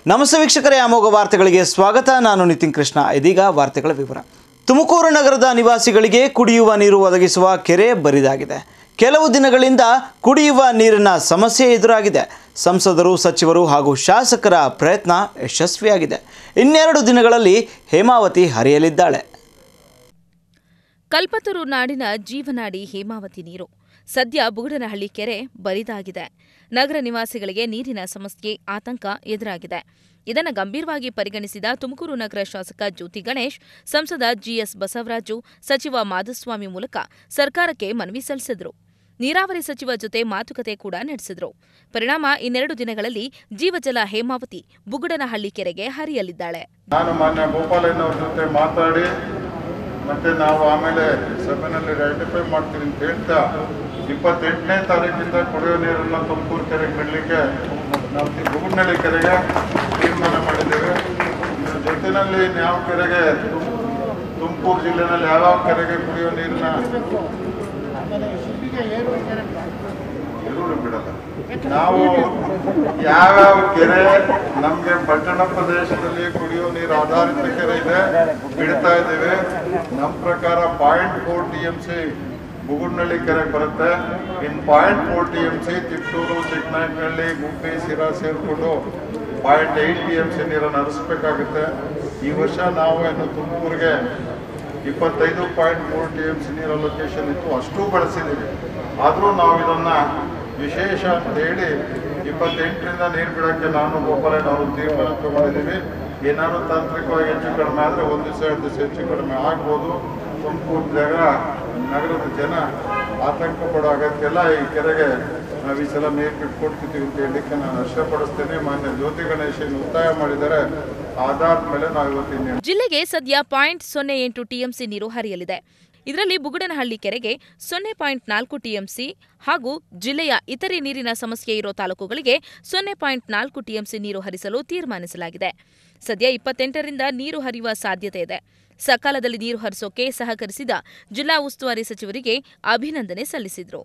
ನಮಸ್ತೆ ವೀಕ್ಷಕರೇ ಅಮೋಘ ವಾರ್ತೆಗಳಿಗೆ ಸ್ವಾಗತ ನಾನು ನಿತಿನ್ ಕೃಷ್ಣ ಇದೀಗ ವಾರ್ತೆಗಳ ವಿವರ ತುಮಕೂರು ನಗರದ ನಿವಾಸಿಗಳಿಗೆ ಕುಡಿಯುವ ನೀರು ಒದಗಿಸುವ ಕೆರೆ ಬರಿದಾಗಿದೆ ಕೆಲವು ದಿನಗಳಿಂದ ಕುಡಿಯುವ ನೀರಿನ ಸಮಸ್ಯೆ ಎದುರಾಗಿದೆ ಸಂಸದರು ಸಚಿವರು ಹಾಗೂ ಶಾಸಕರ ಪ್ರಯತ್ನ ಯಶಸ್ವಿಯಾಗಿದೆ ಇನ್ನೆರಡು ದಿನಗಳಲ್ಲಿ ಹೇಮಾವತಿ ಹರಿಯಲಿದ್ದಾಳೆ ಕಲ್ಪತರು ನಾಡಿನ ಜೀವನಾಡಿ ಹೇಮಾವತಿ ನೀರು ಸದ್ಯ ಬುಗಡನಹಳ್ಳಿ ಕೆರೆ ಬರಿದಾಗಿದೆ ನಗರ ನಿವಾಸಿಗಳಿಗೆ ನೀರಿನ ಸಮಸ್ಯೆ ಆತಂಕ ಎದುರಾಗಿದೆ ಇದನ್ನು ಗಂಭೀರವಾಗಿ ಪರಿಗಣಿಸಿದ ತುಮಕೂರು ನಗರ ಶಾಸಕ ಜ್ಯೋತಿ ಗಣೇಶ್ ಸಂಸದ ಜಿಎಸ್ ಬಸವರಾಜು ಸಚಿವ ಮಾಧುಸ್ವಾಮಿ ಮೂಲಕ ಸರ್ಕಾರಕ್ಕೆ ಮನವಿ ಸಲ್ಲಿಸಿದರು ನೀರಾವರಿ ಸಚಿವ ಜೊತೆ ಮಾತುಕತೆ ಕೂಡ ನಡೆಸಿದರು ಪರಿಣಾಮ ಇನ್ನೆರಡು ದಿನಗಳಲ್ಲಿ ಜೀವಜಲ ಹೇಮಾವತಿ ಬುಗುಡನಹಳ್ಳಿ ಕೆರೆಗೆ ಹರಿಯಲಿದ್ದಾಳೆ ನಾನು ಮಾನ್ಯ ಗೋಪಾಲಯ್ಯನವ್ರ ಜೊತೆ ಮಾತಾಡಿ ಮತ್ತೆ ನಾವು ಆಮೇಲೆ ಸಭೆಯಲ್ಲಿ ರೈಟಿಫೈ ಮಾಡ್ತೀವಿ ಅಂತ ಹೇಳ್ತಾ ಇಪ್ಪತ್ತೆಂಟನೇ ತಾರೀಕಿಂದ ಕುಡಿಯೋ ನೀರನ್ನು ತುಮಕೂರು ಕೆರೆಗೆ ಬಿಡಲಿಕ್ಕೆ ನಾವು ಬುಗುಡ್ನಳ್ಳಿ ಕೆರೆಗೆ ತೀರ್ಮಾನ ಮಾಡಿದ್ದೇವೆ ಇದ್ರ ಜೊತೆಯಲ್ಲಿ ಯಾವ ಕೆರೆಗೆ ತುಮ್- ತುಮಕೂರು ಜಿಲ್ಲೆನಲ್ಲಿ ಯಾವ್ಯಾವ ಕೆರೆಗೆ ಕುಡಿಯೋ ನೀರನ್ನ ಎಲ್ಲರೂ ಬಿಡಲ್ಲ ನಾವು ಯಾವ್ಯಾವ ಕೆರೆ ನಮ್ಗೆ ಪಟ್ಟಣ ಪ್ರದೇಶದಲ್ಲಿ ಕುಡಿಯೋ ನೀರು ಆಧಾರಿತ ಕೆರೆ ಇದೆ ಬಿಡ್ತಾ ಇದ್ದೇವೆ ನಮ್ಮ ಪ್ರಕಾರ point four T M C Bugudanahalli ಕೆರೆಗೆ ಬರುತ್ತೆ ಇನ್ point four T M C Tiptur Chikkanayakanahalli Gubbi Sira ಸೇರಿಕೊಂಡು point eight T M C ನೀರನ್ನು ಹರಿಸ್ಬೇಕಾಗುತ್ತೆ ಈ ವರ್ಷ ನಾವು ಇನ್ನು ತುಮಕೂರಿಗೆ ಇಪ್ಪತ್ತೈದು ಪಾಯಿಂಟ್ ಮೂರು ಟಿ ಎಂ ಸಿ ನೀರು ಲೊಕೇಶನ್ ಇತ್ತು ಅಷ್ಟು ಬಳಸಿದ್ದೀವಿ ಆದರೂ ನಾವು ಇದನ್ನ ವಿಶೇಷ ಅಂತ ಹೇಳಿ ಇಪ್ಪತ್ತೆಂಟರಿಂದ ನೀರು ಬಿಡೋಕ್ಕೆ ನಾನು ಗೋಪಾಲಯ್ಯ ಅವರು ತೀರ್ಮಾನ ತಗೊಂಡಿದ್ದೀವಿ ಏನಾದ್ರು ತಾಂತ್ರಿಕವಾಗಿ ಹೆಚ್ಚು ಕಡಿಮೆ ಆದರೆ ಒಂದು ದಿವಸ ಎರಡು ದಿವಸ ಹೆಚ್ಚು ಕಡಿಮೆ ಆಗ್ಬೋದು ತುಮಕೂರು ನಗರ ನಗರದ ಜನ ಆತಂಕ ಪಡೋ ಅಗತ್ಯ ಇಲ್ಲ ಈ ಕೆರೆಗೆ ನಾವು ಈ ಸಲ ನೀರು ಬಿಟ್ಕೊಡ್ತಿದ್ದೀವಿ ಅಂತ ಹೇಳಲಿಕ್ಕೆ ನಾನು ಹರ್ಷಪಡಿಸ್ತೇನೆ ಮಾನ್ಯ ಜ್ಯೋತಿ ಗಣೇಶ್ ಏನು ಒತ್ತಾಯ ಮಾಡಿದ್ದಾರೆ ಆಧಾರದ ಮೇಲೆ ನಾವು ಇವತ್ತಿನ ಜಿಲ್ಲೆಗೆ ಸದ್ಯ ಪಾಯಿಂಟ್ ಸೊನ್ನೆ ಎಂಟು ಟಿಎಂಸಿ ನೀರು ಹರಿಯಲಿದೆ ಇದರಲ್ಲಿ ಬುಗುಡನಹಳ್ಳಿ ಕೆರೆಗೆ ಸೊನ್ನೆ ಪಾಯಿಂಟ್ ನಾಲ್ಕು ಟಿಎಂಸಿ ಹಾಗೂ ಜಿಲ್ಲೆಯ ಇತರೆ ನೀರಿನ ಸಮಸ್ಯೆ ಇರೋ ತಾಲೂಕುಗಳಿಗೆ ಸೊನ್ನೆ ಪಾಯಿಂಟ್ ನಾಲ್ಕು ಟಿಎಂಸಿ ನೀರು ಹರಿಸಲು ತೀರ್ಮಾನಿಸಲಾಗಿದೆ ಸದ್ಯ ಇಪ್ಪತ್ತೆಂಟರಿಂದ ನೀರು ಹರಿಯುವ ಸಾಧ್ಯತೆ ಇದೆ ಸಕಾಲದಲ್ಲಿ ನೀರು ಹರಿಸೋಕೆ ಸಹಕರಿಸಿದ ಜಿಲ್ಲಾ ಉಸ್ತುವಾರಿ ಸಚಿವರಿಗೆ ಅಭಿನಂದನೆ ಸಲ್ಲಿಸಿದರು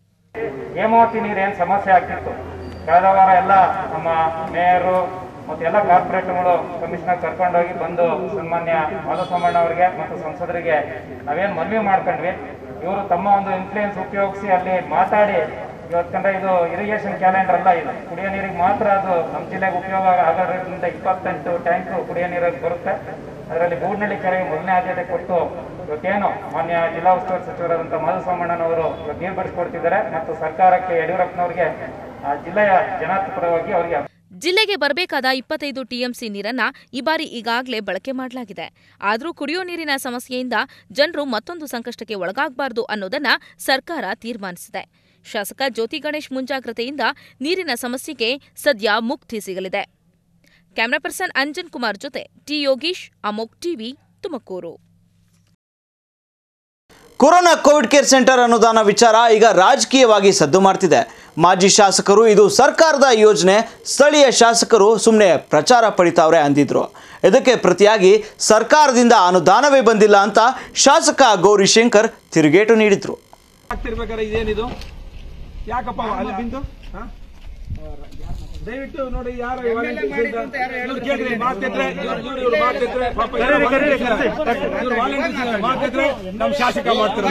ಹೇಮಾವತಿ ನೀರು ಏನು ಸಮಸ್ಯೆ ಆಗ್ತಿತ್ತು ಕಳೆದ ವಾರ ಎಲ್ಲ ನಮ್ಮ ಮೇಯರು ಮತ್ತು ಎಲ್ಲ ಕಾರ್ಪೊರೇಟ್ಗಳು ಕಮಿಷನರ್ ಕರ್ಕೊಂಡೋಗಿ ಬಂದು ಸನ್ಮಾನ್ಯ ಮಾಧುಸ್ವಾಮಣ್ಣ ಅವರಿಗೆ ಮತ್ತು ಸಂಸದರಿಗೆ ನಾವೇನು ಮನವಿ ಮಾಡ್ಕೊಂಡ್ವಿ ಇವರು ತಮ್ಮ ಒಂದು ಇನ್ಫ್ಲೂಯೆನ್ಸ್ ಉಪಯೋಗಿಸಿ ಅಲ್ಲಿ ಮಾತಾಡಿ ಇವತ್ತಂದ್ರೆ ಇದು ಇರಿಗೇಷನ್ ಕ್ಯಾಲೆಂಡರ್ ಅಲ್ಲ ಇದು ಕುಡಿಯೋ ನೀರಿಗೆ ಮಾತ್ರ ಅದು ನಮ್ಮ ಜಿಲ್ಲೆಗೆ ಉಪಯೋಗ ಆಗೋದ್ರಿಂದ ಇಪ್ಪತ್ತೆಂಟು ಟ್ಯಾಂಕ್ ಕುಡಿಯೋ ನೀರಿಗೆ ಬರುತ್ತೆ ಅದರಲ್ಲಿ ಗೂಡ್ನಳ್ಳಿ ಕೆರೆಗೆ ಮೊದಲನೇ ಆದ್ಯತೆ ಕೊಟ್ಟು ಇವತ್ತೇನು ಮಾನ್ಯ ಜಿಲ್ಲಾ ಉಸ್ತುವಾರಿ ಸಚಿವರಾದಂಥ ಮಾಧುಸ್ವಾಮಣ್ಣನವರು ಇವತ್ತು ನೀರು ಬಿಡಿಸ್ಕೊಡ್ತಿದ್ದಾರೆ ಮತ್ತು ಸರ್ಕಾರಕ್ಕೆ ಯಡಿಯೂರಪ್ಪನವರಿಗೆ ಆ ಜಿಲ್ಲೆಯ ಜನಾರ್ಥ ಪರವಾಗಿ ಅವರಿಗೆ ಜಿಲ್ಲೆಗೆ ಬರಬೇಕಾದ ಇಪ್ಪತ್ತೈದು ಟಿಎಂಸಿ ನೀರನ್ನ ಈ ಬಾರಿ ಈಗಾಗಲೇ ಬಳಕೆ ಮಾಡಲಾಗಿದೆ ಆದರೂ ಕುಡಿಯೋ ನೀರಿನ ಸಮಸ್ಯೆಯಿಂದ ಜನರು ಮತ್ತೊಂದು ಸಂಕಷ್ಟಕ್ಕೆ ಒಳಗಾಗಬಾರದು ಅನ್ನೋದನ್ನ ಸರ್ಕಾರ ತೀರ್ಮಾನಿಸಿದೆ ಶಾಸಕ ಜ್ಯೋತಿ ಗಣೇಶ್ ಮುಂಜಾಗ್ರತೆಯಿಂದ ನೀರಿನ ಸಮಸ್ಯೆಗೆ ಸದ್ಯ ಮುಕ್ತಿ ಸಿಗಲಿದೆ ಕ್ಯಾಮರಾ ಪರ್ಸನ್ ಅಂಜನ್ ಕುಮಾರ್ ಜೊತೆ T Yogish Amogh TV Tumakuru corona covid care centre ಅನುದಾನ ವಿಚಾರ ಈಗ ರಾಜಕೀಯವಾಗಿ ಸದ್ದು ಮಾಡ್ತಿದೆ ಮಾಜಿ ಶಾಸಕರು ಇದು ಸರ್ಕಾರದ ಯೋಜನೆ ಸ್ಥಳೀಯ ಶಾಸಕರು ಸುಮ್ಮನೆ ಪ್ರಚಾರ ಪಡಿತಾವ್ರೆ ಅಂದಿದ್ರು ಇದಕ್ಕೆ ಪ್ರತಿಯಾಗಿ ಸರ್ಕಾರದಿಂದ ಅನುದಾನವೇ ಬಂದಿಲ್ಲ ಅಂತ ಶಾಸಕ ಗೌರಿಶಂಕರ್ ತಿರುಗೇಟು ನೀಡಿದ್ರು ಆಗ್ತಿರ್ಬೇಕಾದ್ರೆ ಇದೇನಿದು ಯಾಕಪ್ಪ ಅಲ್ಲಿ ಬಿಂದು ಹಾ? ದಯವಿಟ್ಟು ನೋಡಿ ಯಾರು ಇವ್ರು ಕೇಳ್ರಿ ಮಾತಿದ್ರೆ ಇವ್ರು- ಇವ್ರು- ಇವ್ರು ಮಾತಿದ್ರೆ ಪಾಪ ಇವ್ರು ಇವ್ರು volunteers ಮಾತಿದ್ರೆ ನಮ್ ಶಾಸಕ ಮಾಡ್ತಾರೆ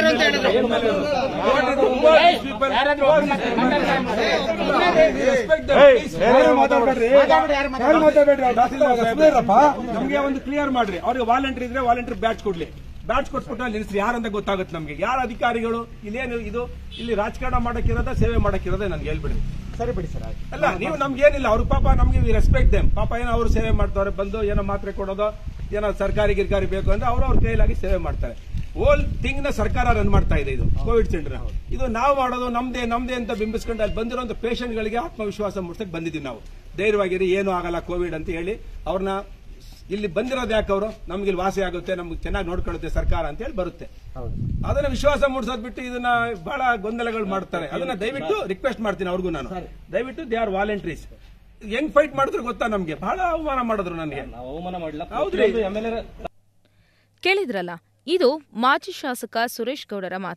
ನಮ್ಗೆ ಒಂದು ಕ್ಲಿಯರ್ ಮಾಡ್ರಿ ಅವ್ರಿಗೆ ವಾಲಂಟಿಯರ್ ಇದ್ರೆ ವಾಲಂಟಿಯರ್ ಬ್ಯಾಚ್ ಕೊಡ್ಲಿ ಬ್ಯಾಚ್ ಕೊಟ್ಬಿಟ್ಟು ಅಲ್ಲಿ ನಿಲ್ಸ್ರಿ ಯಾರಂತ ಗೊತ್ತಾಗುತ್ತೆ ನಮ್ಗೆ ಯಾರ ಅಧಿಕಾರಿಗಳು ಇಲ್ಲೇನು ಇದು ಇಲ್ಲಿ ರಾಜಕಾರಣ ಮಾಡಕ್ಕಿರೋದ ಸೇವೆ ಮಾಡಕ್ಕಿರೋದೇ ನನ್ಗೆ ಹೇಳ್ಬಿಡ್ರಿ ಸರಿ ಬಿಡಿ ಸರ್ ಅಲ್ಲ ನೀವು ನಮ್ಗೆ ಏನಿಲ್ಲ ಅವ್ರ ಪಾಪ ನಮ್ಗೆ ವಿ ರೆಸ್ಪೆಕ್ಟ್ ದೇಮ್ ಪಾಪ ಏನೋ ಅವರು ಸೇವೆ ಮಾಡ್ತಾರೆ ಬಂದು ಏನೋ ಮಾತ್ರೆ ಕೊಡೋದು ಏನೋ ಸರ್ಕಾರಿ ಗಿರ್ಕಾರಿ ಬೇಕು ಅಂದ್ರೆ ಅವ್ರು ಅವ್ರ ಕೈಲಾಗಿ ಸೇವೆ ಮಾಡ್ತಾರೆ ಹೋಲ್ ಥಿಂಗ್ ನ ಸರ್ಕಾರ ರನ್ ಮಾಡ್ತಾ ಇದೆ ಇದು ಕೋವಿಡ್ ಸೆಂಟರ್ ಇದು ನಾವು ಮಾಡೋದು ನಮ್ದೇ ನಮ್ದೇ ಅಂತ ಬಿಂಬಿಸ್ಕೊಂಡು ಅಲ್ಲಿ ಬಂದಿರೋ ಪೇಷಂಟ್ ಗಳಿಗೆ ಆತ್ಮವಿಶ್ವಾಸ ಮೂಡಿಸಕ್ ಬಂದಿದ್ದೀವಿ ನಾವು ಧೈರ್ಯವಾಗಿರಿ ಏನೂ ಆಗಲ್ಲ ಕೋವಿಡ್ ಅಂತ ಹೇಳಿ ಅವ್ರನ್ನ ಇಲ್ಲಿ ಬಂದಿರೋದು ಯಾಕೆ ಅವರು ನಮ್ಗೆ ಇಲ್ಲಿ ವಾಸಿ ಆಗುತ್ತೆ ನಮ್ಗೆ ಚೆನ್ನಾಗಿ ನೋಡ್ಕೊಳ್ಳುತ್ತೆ ಸರ್ಕಾರ ಅಂತ ಹೇಳಿ ಬರುತ್ತೆ ಅದನ್ನ ವಿಶ್ವಾಸ ಮೂಡಿಸೋದ್ ಬಿಟ್ಟು ಇದನ್ನ ಬಹಳ ಗೊಂದಲಗಳು ಮಾಡ್ತಾರೆ ಅದನ್ನ ದಯವಿಟ್ಟು ರಿಕ್ವೆಸ್ಟ್ ಮಾಡ್ತೀನಿ ಅವ್ರಿಗೂ ನಾನು ದಯವಿಟ್ಟು ದೇ ಆರ್ ವಾಲಂಟ್ರೀಸ್ ಹೆಂಗ್ ಫೈಟ್ ಮಾಡಿದ್ರು ಗೊತ್ತಾ ನಮ್ಗೆ ಬಹಳ ಅವಮಾನ ಮಾಡಿದ್ರು ನನಗೆ ಹೌದ್ರಿ ಕೇಳಿದ್ರಲ್ಲ ಇದು ಮಾಜಿ ಶಾಸಕ ಸುರೇಶ್ ಗೌಡರ ಮಾತು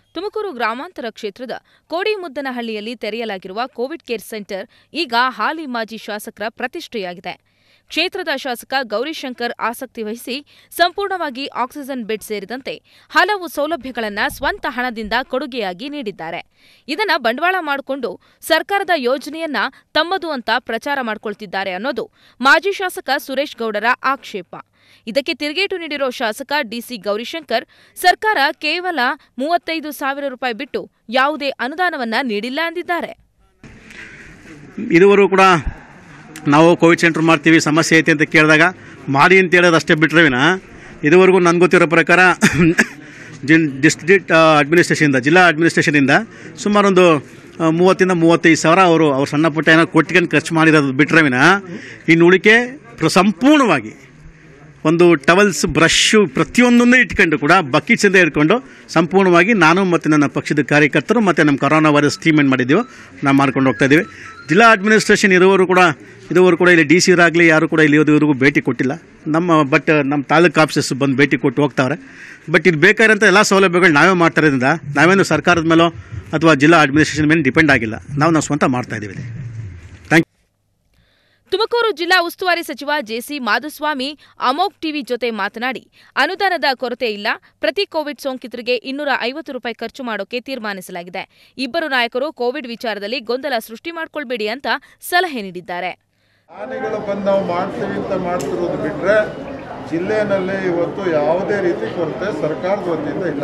ತುಮಕೂರು ಗ್ರಾಮಾಂತರ ಕ್ಷೇತ್ರದ ಕೋಡಿಮುದ್ದನಹಳ್ಳಿಯಲ್ಲಿ ತೆರೆಯಲಾಗಿರುವ ಕೋವಿಡ್ ಕೇರ್ ಸೆಂಟರ್ ಈಗ ಹಾಲಿ ಮಾಜಿ ಶಾಸಕರ ಪ್ರತಿಷ್ಠೆಯಾಗಿದೆ ಕ್ಷೇತ್ರದ ಶಾಸಕ ಗೌರಿಶಂಕರ್ ಆಸಕ್ತಿ ವಹಿಸಿ ಸಂಪೂರ್ಣವಾಗಿ ಆಕ್ಸಿಜನ್ ಬೆಡ್ ಸೇರಿದಂತೆ ಹಲವು ಸೌಲಭ್ಯಗಳನ್ನು ಸ್ವಂತ ಹಣದಿಂದ ಕೊಡುಗೆಯಾಗಿ ನೀಡಿದ್ದಾರೆ ಇದನ್ನ ಬಂಡವಾಳ ಮಾಡಿಕೊಂಡು ಸರ್ಕಾರದ ಯೋಜನೆಯನ್ನ ತಮ್ಮದು ಅಂತ ಪ್ರಚಾರ ಮಾಡ್ಕೊಳ್ತಿದ್ದಾರೆ ಅನ್ನೋದು ಮಾಜಿ ಶಾಸಕ ಸುರೇಶ್ ಗೌಡರ ಆಕ್ಷೇಪ ಇದಕ್ಕೆ ತಿರುಗೇಟು ನೀಡಿರೋ ಶಾಸಕ ಡಿಸಿ ಗೌರಿಶಂಕರ್ ಸರ್ಕಾರ ಕೇವಲ ಮೂವತ್ತೈದು ಸಾವಿರ ರೂಪಾಯಿ ಬಿಟ್ಟು ಯಾವುದೇ ಅನುದಾನವನ್ನ ನೀಡಿಲ್ಲ ಎಂದಿದ್ದಾರೆ ಇದುವರೆಗೂ ಕೂಡ ನಾವು ಕೋವಿಡ್ ಸೆಂಟರ್ ಮಾಡ್ತೀವಿ ಸಮಸ್ಯೆ ಐತೆ ಅಂತ ಕೇಳಿದಾಗ ಮಾಡಿ ಅಂತ ಹೇಳೋದು ಅಷ್ಟೇ ಬಿಟ್ಟರೆ ವಿನ ಇದುವರೆಗೂ ನನಗೆ ಗೊತ್ತಿರೋ ಪ್ರಕಾರ ಜಿನ್ ಡಿಸ್ಟ್ರಿಕ್ಟ್ ಅಡ್ಮಿನಿಸ್ಟ್ರೇಷನಿಂದ ಜಿಲ್ಲಾ ಅಡ್ಮಿನಿಸ್ಟ್ರೇಷನಿಂದ ಸುಮಾರೊಂದು ಆ, ಮೂವತ್ತಿಂದ ಮೂವತ್ತೈದು ಸಾವಿರ ಅವರು ಅವ್ರು ಸಣ್ಣ ಪುಟ್ಟ ಏನೋ ಕೊಟ್ಟಿಗೆನ ಖರ್ಚು ಮಾಡಿರೋದು ಬಿಟ್ಟರೆ ವಿನ ಇನ್ನು ಉಳಿಕೆ ಪ್ರ- ಸಂಪೂರ್ಣವಾಗಿ ಒಂದು ಟವಲ್ಸ್ ಬ್ರಷು ಪ್ರತಿಯೊಂದನ್ನು ಇಟ್ಕೊಂಡು ಕೂಡ ಬಕೀಟ್ಸಿಂದ ಇಟ್ಕೊಂಡು ಸಂಪೂರ್ಣವಾಗಿ ನಾನು ಮತ್ತು ನನ್ನ ಪಕ್ಷದ ಕಾರ್ಯಕರ್ತರು ಮತ್ತು ನಮ್ಮ ಕರೋನಾ ವೈರಸ್ ಟೀಮ್ ಏನು ಮಾಡಿದ್ದೀವೋ ನಾವು ಮಾಡ್ಕೊಂಡು ಹೋಗ್ತಾ ಇದ್ದೀವಿ ಜಿಲ್ಲಾ ಅಡ್ಮಿನಿಸ್ಟ್ರೇಷನ್ ಇರುವವರು ಕೂಡ ಇದುವರೆಗೂ ಕೂಡ ಇಲ್ಲಿ ಡಿ ಸಿ ಆಗಲಿ ಯಾರು ಕೂಡ ಇಲ್ಲಿ ಇದುವರೆಗೂ ಭೇಟಿ ಕೊಟ್ಟಿಲ್ಲ ನಮ್ಮ ಬಟ್ ನಮ್ಮ ತಾಲೂಕು ಆಫೀಸಸ್ ಬಂದು ಭೇಟಿ ಕೊಟ್ಟು ಹೋಗ್ತಾವ್ರೆ ಬಟ್ ಇದು ಬೇಕಾಗಿರೋಂಥ ಎಲ್ಲ ಸೌಲಭ್ಯಗಳು ನಾವೇ ಮಾಡ್ತಾ ಇರೋದ್ರಿಂದ ನಾವೇನು ಸರ್ಕಾರದ ಮೇಲೋ ಅಥವಾ ಜಿಲ್ಲಾ ಅಡ್ಮಿನಿಸ್ಟ್ರೇಷನ್ ಮೇಲೆ ಡಿಪೆಂಡ್ ಆಗಿಲ್ಲ ನಾವು ನಾವು ಸ್ವಂತ ಮಾಡ್ತಾ ಇದ್ದೀವಿ ಇಲ್ಲಿ ಥ್ಯಾಂಕ್ ತುಮಕೂರು ಜಿಲ್ಲಾ ಉಸ್ತುವಾರಿ ಸಚಿವ ಜೆಸಿ ಮಾಧುಸ್ವಾಮಿ ಅಮೋಕ್ ಟಿವಿ ಜೊತೆ ಮಾತನಾಡಿ ಅನುದಾನದ ಕೊರತೆ ಇಲ್ಲ ಪ್ರತಿ ಕೋವಿಡ್ ಸೋಂಕಿತರಿಗೆ ಇನ್ನೂರ ಐವತ್ತು ರೂಪಾಯಿ ಖರ್ಚು ಮಾಡೋಕೆ ತೀರ್ಮಾನಿಸಲಾಗಿದೆ ಇಬ್ಬರು ನಾಯಕರು ಕೋವಿಡ್ ವಿಚಾರದಲ್ಲಿ ಗೊಂದಲ ಸೃಷ್ಟಿ ಮಾಡ್ಕೊಳ್ಬೇಡಿ ಅಂತ ಸಲಹೆ ನೀಡಿದ್ದಾರೆ ಹಾನಿಗಳು ಬಂದು ನಾವು ಮಾಡ್ತೀವಿ ಅಂತ ಮಾಡ್ತಿರೋದು ಬಿಟ್ಟರೆ ಜಿಲ್ಲೆಯಲ್ಲಿ ಇವತ್ತು ಯಾವುದೇ ರೀತಿ ಕೊರತೆ ಸರ್ಕಾರದ ವತಿಯಿಂದ ಇಲ್ಲ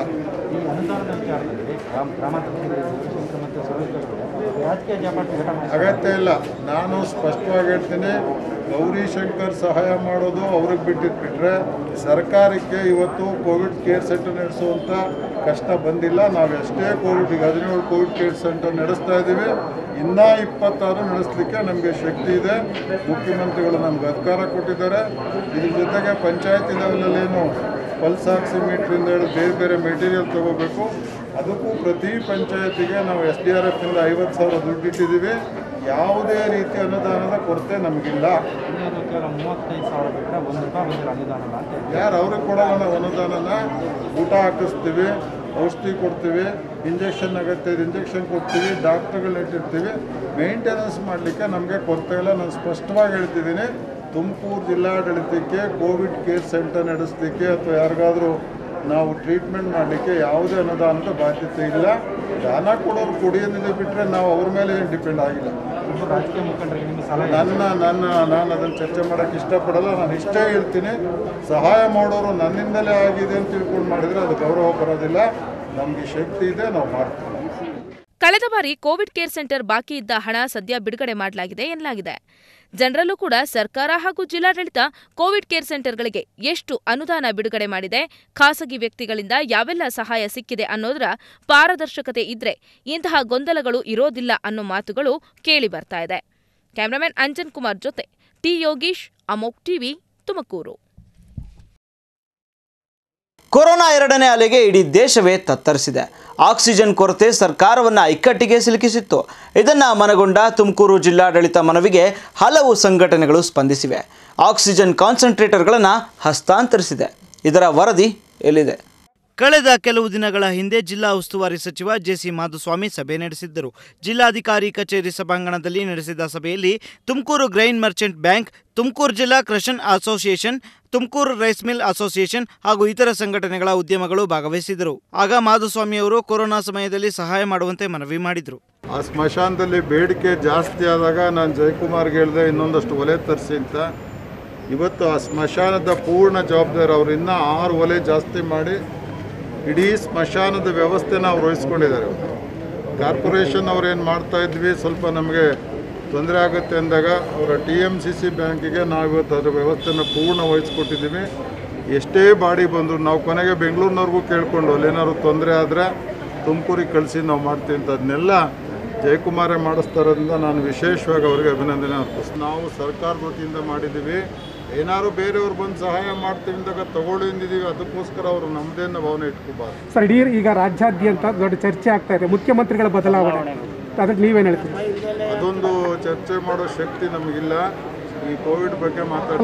ಅಗತ್ಯ ಇಲ್ಲ ನಾನು ಸ್ಪಷ್ಟವಾಗಿ ಹೇಳ್ತೀನಿ ಗೌರಿಶಂಕರ್ ಸಹಾಯ ಮಾಡೋದು ಅವ್ರಿಗೆ ಬಿಟ್ಟಿದ್ದು ಬಿಟ್ಟರೆ ಸರ್ಕಾರಕ್ಕೆ ಇವತ್ತು ಕೋವಿಡ್ ಕೇರ್ ಸೆಂಟರ್ ನಡೆಸುವಂಥ ಕಷ್ಟ ಬಂದಿಲ್ಲ ನಾವು ಎಷ್ಟೇ ಕೋವಿಡ್ ಈಗ ಹದಿನೇಳು ಕೋವಿಡ್ ಕೇರ್ ಸೆಂಟರ್ ನಡೆಸ್ತಾ ಇದ್ದೀವಿ ಇನ್ನೂ ಇಪ್ಪತ್ತಾರು ನಡೆಸಲಿಕ್ಕೆ ನಮಗೆ ಶಕ್ತಿ ಇದೆ ಮುಖ್ಯಮಂತ್ರಿಗಳು ನಮ್ಗೆ ಅಧಿಕಾರ ಕೊಟ್ಟಿದ್ದಾರೆ ಇದ್ರ ಜೊತೆಗೆ ಪಂಚಾಯತಿ ಲೆವೆಲಲ್ಲೇನು ಪಲ್ಸ್ ಆಕ್ಸಿಮೀಟ್ರಿಂದ ಹಿಡಿದು ಬೇರೆ ಬೇರೆ ಮೆಟೀರಿಯಲ್ ತಗೋಬೇಕು ಅದಕ್ಕೂ ಪ್ರತಿ ಪಂಚಾಯತಿಗೆ ನಾವು ಎಸ್ ಡಿ ಆರ್ ಎಫ್ನಿಂದ ಐವತ್ತು ಸಾವಿರ ದುಡ್ಡು ಇಟ್ಟಿದ್ದೀವಿ ಯಾವುದೇ ರೀತಿ ಅನುದಾನದ ಕೊರತೆ ನಮಗಿಲ್ಲ ಯಾರು ಅವ್ರಿಗೆ ಕೊಡೋಲ್ಲ ನಾವು ಅನುದಾನನ ಊಟ ಹಾಕಿಸ್ತೀವಿ ಔಷಧಿ ಕೊಡ್ತೀವಿ ಇಂಜೆಕ್ಷನ್ ಅಗತ್ಯ ಇದೆ ಇಂಜೆಕ್ಷನ್ ಕೊಡ್ತೀವಿ ಡಾಕ್ಟರ್ಗಳನ್ನ ಇಟ್ಟಿರ್ತೀವಿ ಮೇಂಟೆನೆನ್ಸ್ ಮಾಡಲಿಕ್ಕೆ ನಮಗೆ ಕೊರತೆ ಇಲ್ಲ ನಾನು ಸ್ಪಷ್ಟವಾಗಿ ಹೇಳ್ತಿದ್ದೀನಿ ತುಮಕೂರು ಜಿಲ್ಲಾಡಳಿತಕ್ಕೆ ಕೋವಿಡ್ ಕೇರ್ ಸೆಂಟರ್ ನಡೆಸಲಿಕ್ಕೆ ಅಥವಾ ಯಾರಿಗಾದರೂ ನಾವು ಟ್ರೀಟ್ಮೆಂಟ್ ಮಾಡಲಿಕ್ಕೆ ಯಾವುದೇ ಅನುದಾನದ ಬಾಧ್ಯತೆ ಇಲ್ಲ ದಾನ ಕೊಡೋರು ಕುಡಿಯೋದಿದೆ ಬಿಟ್ಟರೆ ನಾವು ಅವ್ರ ಮೇಲೆ ಏನು ಡಿಪೆಂಡ್ ಆಗಿಲ್ಲ ನನ್ನ ನನ್ನ ನಾನು ಅದನ್ನು ಚರ್ಚೆ ಮಾಡೋಕ್ಕೆ ಇಷ್ಟಪಡಲ್ಲ ನಾನು ಇಷ್ಟೇ ಹೇಳ್ತೀನಿ ಸಹಾಯ ಮಾಡೋರು ನನ್ನಿಂದಲೇ ಆಗಿದೆ ಅಂತ ತಿಳ್ಕೊಂಡು ಮಾಡಿದರೆ ಅದು ಗೌರವ ಬರೋದಿಲ್ಲ ನಮಗೆ ಶಕ್ತಿ ಇದೆ ನಾವು ಮಾಡ್ತೀವಿ ಕಳೆದ ಬಾರಿ ಕೋವಿಡ್ ಕೇರ್ ಸೆಂಟರ್ ಬಾಕಿ ಇದ್ದ ಹಣ ಸದ್ಯ ಬಿಡುಗಡೆ ಮಾಡಲಾಗಿದೆ ಎನ್ನಲಾಗಿದೆ ಜನರಲ್ಲೂ ಕೂಡ ಸರ್ಕಾರ ಹಾಗೂ ಜಿಲ್ಲಾಡಳಿತ ಕೋವಿಡ್ ಕೇರ್ ಸೆಂಟರ್ಗಳಿಗೆ ಎಷ್ಟು ಅನುದಾನ ಬಿಡುಗಡೆ ಮಾಡಿದೆ ಖಾಸಗಿ ವ್ಯಕ್ತಿಗಳಿಂದ ಯಾವೆಲ್ಲ ಸಹಾಯ ಸಿಕ್ಕಿದೆ ಅನ್ನೋದರ ಪಾರದರ್ಶಕತೆ ಇದ್ರೆ ಇಂತಹ ಗೊಂದಲಗಳು ಇರೋದಿಲ್ಲ ಅನ್ನೋ ಮಾತುಗಳು ಕೇಳಿ ಬರ್ತಾ ಇದೆ ಕ್ಯಾಮರಾಮನ್ ಅಂಜನ್ ಕುಮಾರ್ ಜೊತೆ T Yogish Amogh TV Tumakuru corona ಎರಡನೇ ಅಲೆಗೆ ಇಡೀ ದೇಶವೇ ತತ್ತರಿಸಿದೆ ಆಕ್ಸಿಜನ್ ಕೊರತೆ ಸರ್ಕಾರವನ್ನು ಇಕ್ಕಟ್ಟಿಗೆ ಸಿಲುಕಿಸಿತ್ತು ಇದನ್ನು ಮನಗೊಂಡ ತುಮಕೂರು ಜಿಲ್ಲಾಡಳಿತ ಮನವಿಗೆ ಹಲವು ಸಂಘಟನೆಗಳು ಸ್ಪಂದಿಸಿವೆ ಆಕ್ಸಿಜನ್ ಕಾನ್ಸಂಟ್ರೇಟರ್ಗಳನ್ನು ಹಸ್ತಾಂತರಿಸಿದೆ ಇದರ ವರದಿ ಎಲ್ಲಿದೆ ಕಳೆದ ಕೆಲವು ದಿನಗಳ ಹಿಂದೆ ಜಿಲ್ಲಾ ಉಸ್ತುವಾರಿ ಸಚಿವ ಜೆಸಿ ಮಾಧುಸ್ವಾಮಿ ಸಭೆ ನಡೆಸಿದ್ದರು ಜಿಲ್ಲಾಧಿಕಾರಿ ಕಚೇರಿ ಸಭಾಂಗಣದಲ್ಲಿ ನಡೆಸಿದ ಸಭೆಯಲ್ಲಿ Tumakuru grain merchant bank Tumakuru ಜಿಲ್ಲಾ crusher association Tumakuru rice mill association ಹಾಗೂ ಇತರ ಸಂಘಟನೆಗಳ ಉದ್ಯಮಗಳು ಭಾಗವಹಿಸಿದರು ಆಗ ಮಾಧುಸ್ವಾಮಿ ಅವರು ಕೊರೋನಾ ಸಮಯದಲ್ಲಿ ಸಹಾಯ ಮಾಡುವಂತೆ ಮನವಿ ಮಾಡಿದರು ಆ ಸ್ಮಶಾನದಲ್ಲಿ ಬೇಡಿಕೆ ಜಾಸ್ತಿ ಆದಾಗ ನಾನು ಜಯಕುಮಾರ್ಗೆ ಹೇಳಿದೆ ಇನ್ನೊಂದಷ್ಟು ಒಲೆ ತರಿಸಿ ಅಂತ ಇವತ್ತು ಆ ಸ್ಮಶಾನದ ಪೂರ್ಣ ಜವಾಬ್ದಾರಿ ಅವರು ಇನ್ನೂ ಆರು ಒಲೆ ಜಾಸ್ತಿ ಮಾಡಿ ಇಡೀ ಸ್ಮಶಾನದ ವ್ಯವಸ್ಥೆನ ಅವ್ರು ವಹಿಸ್ಕೊಂಡಿದ್ದಾರೆ ಇವತ್ತು ಕಾರ್ಪೊರೇಷನ್ ಅವ್ರು ಏನು ಮಾಡ್ತಾ ಇದ್ವಿ ಸ್ವಲ್ಪ ನಮಗೆ ತೊಂದರೆ ಆಗುತ್ತೆ ಅಂದಾಗ ಅವರ ಟಿ ಎಮ್ ಸಿ ಸಿ ಬ್ಯಾಂಕಿಗೆ ನಾವು ಇವತ್ತು ಅದರ ವ್ಯವಸ್ಥೆನ ಪೂರ್ಣ ವಹಿಸ್ಕೊಟ್ಟಿದ್ದೀವಿ ಎಷ್ಟೇ ಬಾಡಿ ಬಂದರು ನಾವು ಕೊನೆಗೆ ಬೆಂಗಳೂರಿನವ್ರಿಗೂ ಕೇಳಿಕೊಂಡು ಅಲ್ಲೇನಾದ್ರು ತೊಂದರೆ ಆದರೆ ತುಮಕೂರಿಗೆ ಕಳಿಸಿ ನಾವು ಮಾಡ್ತೀವಿ ಅಂತ ಅದನ್ನೆಲ್ಲ ಜಯಕುಮಾರೇ ಮಾಡಿಸ್ತಾ ಇರೋದ್ರಿಂದ ನಾನು ವಿಶೇಷವಾಗಿ ಅವರಿಗೆ ಅಭಿನಂದನೆ ಅರ್ಪಿಸ್ತೀನಿ ನಾವು ಸರ್ಕಾರದ ವತಿಯಿಂದ ಮಾಡಿದ್ದೀವಿ ಏನಾದ್ರು ಬೇರೆಯವ್ರು ಬಂದು ಸಹಾಯ ಮಾಡ್ತೀವಿ ಅಂದಾಗ ತಗೊಳ್ಳಿ ಅಂದಿದ್ದೀವಿ ಅದಕ್ಕೋಸ್ಕರ ಅವರು ನಮ್ಮದೇನ ಭಾವನೆ ಇಟ್ಕೋಬಾರ್ದು ಸರ್ ಇಡೀ ಈಗ ರಾಜ್ಯಾದ್ಯಂತ ದೊಡ್ಡ ಚರ್ಚೆ ಆಗ್ತಾ ಇದೆ ಮುಖ್ಯಮಂತ್ರಿಗಳ ಬದಲಾವಣೆ ಅದಕ್ಕೆ ನೀವೇನು ಹೇಳ್ತೀರಿ ಅದೊಂದು ಚರ್ಚೆ ಮಾಡೋ ಶಕ್ತಿ ನಮಗಿಲ್ಲ ಈ ಕೋವಿಡ್ ಬಗ್ಗೆ ಮಾತಾಡ್ತೀನಿ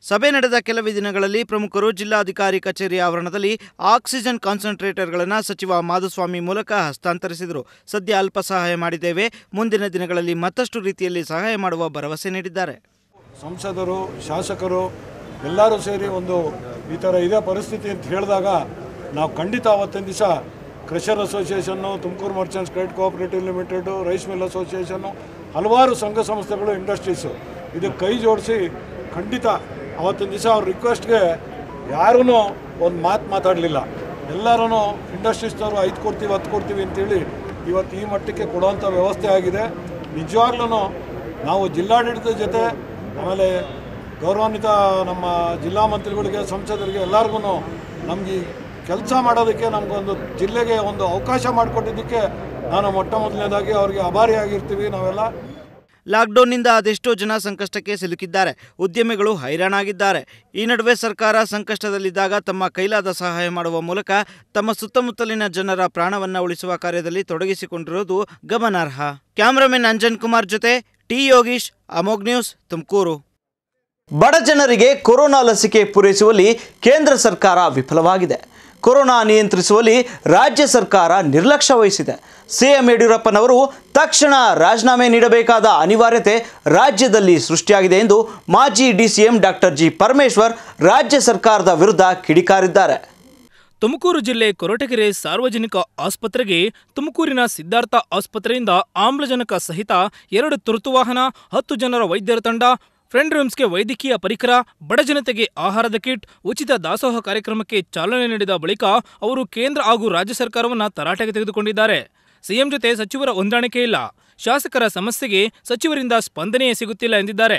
ಸಭೆ ನಡೆದ ಕೆಲವೇ ದಿನಗಳಲ್ಲಿ ಪ್ರಮುಖರು ಜಿಲ್ಲಾಧಿಕಾರಿ ಕಚೇರಿ ಆವರಣದಲ್ಲಿ ಆಕ್ಸಿಜನ್ ಕಾನ್ಸಂಟ್ರೇಟರ್ಗಳನ್ನು ಸಚಿವ ಮಾಧುಸ್ವಾಮಿ ಮೂಲಕ ಹಸ್ತಾಂತರಿಸಿದರು ಸದ್ಯ ಅಲ್ಪ ಸಹಾಯ ಮಾಡಿದ್ದೇವೆ ಮುಂದಿನ ದಿನಗಳಲ್ಲಿ ಮತ್ತಷ್ಟು ರೀತಿಯಲ್ಲಿ ಸಹಾಯ ಮಾಡುವ ಭರವಸೆ ನೀಡಿದ್ದಾರೆ ಸಂಸದರು ಶಾಸಕರು ಎಲ್ಲರೂ ಸೇರಿ ಒಂದು ಈ ಥರ ಇದೇ ಪರಿಸ್ಥಿತಿ ಅಂತ ಹೇಳಿದಾಗ ನಾವು ಖಂಡಿತ ಅವತ್ತಿನ ದಿವಸ ಕ್ರಷರ್ ಅಸೋಸಿಯೇಷನ್ನು Tumakuru merchants credit cooperative limited rice mill ಅಸೋಸಿಯೇಷನ್ನು ಹಲವಾರು ಸಂಘ ಸಂಸ್ಥೆಗಳು ಇಂಡಸ್ಟ್ರೀಸು ಇದಕ್ಕೆ ಕೈ ಜೋಡಿಸಿ ಖಂಡಿತ ಅವತ್ತಿನ ದಿವಸ ಅವ್ರ ರಿಕ್ವೆಸ್ಟ್ಗೆ ಯಾರೂ ಒಂದು ಮಾತು ಮಾತಾಡಲಿಲ್ಲ ಎಲ್ಲರೂ ಇಂಡಸ್ಟ್ರೀಸ್ನವರು ಐದು ಕೊಡ್ತೀವಿ ಹತ್ತು ಕೊಡ್ತೀವಿ ಅಂತೇಳಿ ಇವತ್ತು ಈ ಮಟ್ಟಕ್ಕೆ ಕೊಡುವಂಥ ವ್ಯವಸ್ಥೆ ಆಗಿದೆ ನಿಜವಾಗ್ಲೂ ನಾವು ಜಿಲ್ಲಾಡಳಿತದ ಜೊತೆ ಆಮೇಲೆ ಗೌರವಾನ್ವಿತ ನಮ್ಮ ಜಿಲ್ಲಾ ಮಂತ್ರಿಗಳಿಗೆ ಸಂಸದರಿಗೆ ಎಲ್ಲರಿಗೂ ನಮಗೆ ಕೆಲಸ ಮಾಡೋದಕ್ಕೆ ನಮಗೊಂದು ಜಿಲ್ಲೆಗೆ ಒಂದು ಅವಕಾಶ ಮಾಡಿಕೊಟ್ಟಿದ್ದಕ್ಕೆ ನಾನು ಮೊಟ್ಟ ಮೊದಲನೇದಾಗಿ ಅವರಿಗೆ ಆಭಾರಿಯಾಗಿರ್ತೀವಿ ನಾವೆಲ್ಲ ಲಾಕ್ಡೌನ್ನಿಂದ ಅದೆಷ್ಟೋ ಜನ ಸಂಕಷ್ಟಕ್ಕೆ ಸಿಲುಕಿದ್ದಾರೆ ಉದ್ಯಮಿಗಳು ಹೈರಾಣಾಗಿದ್ದಾರೆ ಈ ನಡುವೆ ಸರ್ಕಾರ ಸಂಕಷ್ಟದಲ್ಲಿದ್ದಾಗ ತಮ್ಮ ಕೈಲಾದ ಸಹಾಯ ಮಾಡುವ ಮೂಲಕ ತಮ್ಮ ಸುತ್ತಮುತ್ತಲಿನ ಜನರ ಪ್ರಾಣವನ್ನ ಉಳಿಸುವ ಕಾರ್ಯದಲ್ಲಿ ತೊಡಗಿಸಿಕೊಂಡಿರುವುದು ಗಮನಾರ್ಹ ಕ್ಯಾಮರಾಮನ್ ಅಂಜನ್ ಕುಮಾರ್ ಜೊತೆ ಟಿ ಯೋಗೀಶ್ ಅಮೋಗ್ ನ್ಯೂಸ್ ತುಮಕೂರು ಬಡ ಜನರಿಗೆ ಕೊರೋನಾ ಲಸಿಕೆ ಪೂರೈಸುವಲ್ಲಿ ಕೇಂದ್ರ ಸರ್ಕಾರ ವಿಫಲವಾಗಿದೆ ಕೊರೋನಾ ನಿಯಂತ್ರಿಸುವಲ್ಲಿ ರಾಜ್ಯ ಸರ್ಕಾರ ನಿರ್ಲಕ್ಷ್ಯ ವಹಿಸಿದೆ ಸಿಎಂ ಯಡಿಯೂರಪ್ಪನವರು ತಕ್ಷಣ ರಾಜೀನಾಮೆ ನೀಡಬೇಕಾದ ಅನಿವಾರ್ಯತೆ ರಾಜ್ಯದಲ್ಲಿ ಸೃಷ್ಟಿಯಾಗಿದೆ ಎಂದು ಮಾಜಿ ಡಿಸಿಎಂ ಡಾಕ್ಟರ್ ಜಿ ಪರಮೇಶ್ವರ್ ರಾಜ್ಯ ಸರ್ಕಾರದ ವಿರುದ್ಧ ಕಿಡಿಕಾರಿದ್ದಾರೆ ತುಮಕೂರು ಜಿಲ್ಲೆ ಕೊರಟಗೆರೆ ಸಾರ್ವಜನಿಕ ಆಸ್ಪತ್ರೆಗೆ ತುಮಕೂರಿನ ಸಿದ್ಧಾರ್ಥ ಆಸ್ಪತ್ರೆಯಿಂದ ಆಮ್ಲಜನಕ ಸಹಿತ ಎರಡು ತುರ್ತು ವಾಹನ ಹತ್ತು ಜನರ ವೈದ್ಯರ ತಂಡ ಫ್ರೆಂಡ್ ರೂಮ್ಸ್ಗೆ ವೈದ್ಯಕೀಯ ಪರಿಕರ ಬಡಜನತೆಗೆ ಆಹಾರದ ಕಿಟ್ ಉಚಿತ ದಾಸೋಹ ಕಾರ್ಯಕ್ರಮಕ್ಕೆ ಚಾಲನೆ ನೀಡಿದ ಬಳಿಕ ಅವರು ಕೇಂದ್ರ ಹಾಗೂ ರಾಜ್ಯ ಸರ್ಕಾರವನ್ನ ತರಾಟೆಗೆ ತೆಗೆದುಕೊಂಡಿದ್ದಾರೆ ಸಿಎಂ ಜೊತೆ ಸಚಿವರ ಹೊಂದಾಣಿಕೆ ಇಲ್ಲ ಶಾಸಕರ ಸಮಸ್ಯೆಗೆ ಸಚಿವರಿಂದ ಸ್ಪಂದನೆಯೇ ಸಿಗುತ್ತಿಲ್ಲ ಎಂದಿದ್ದಾರೆ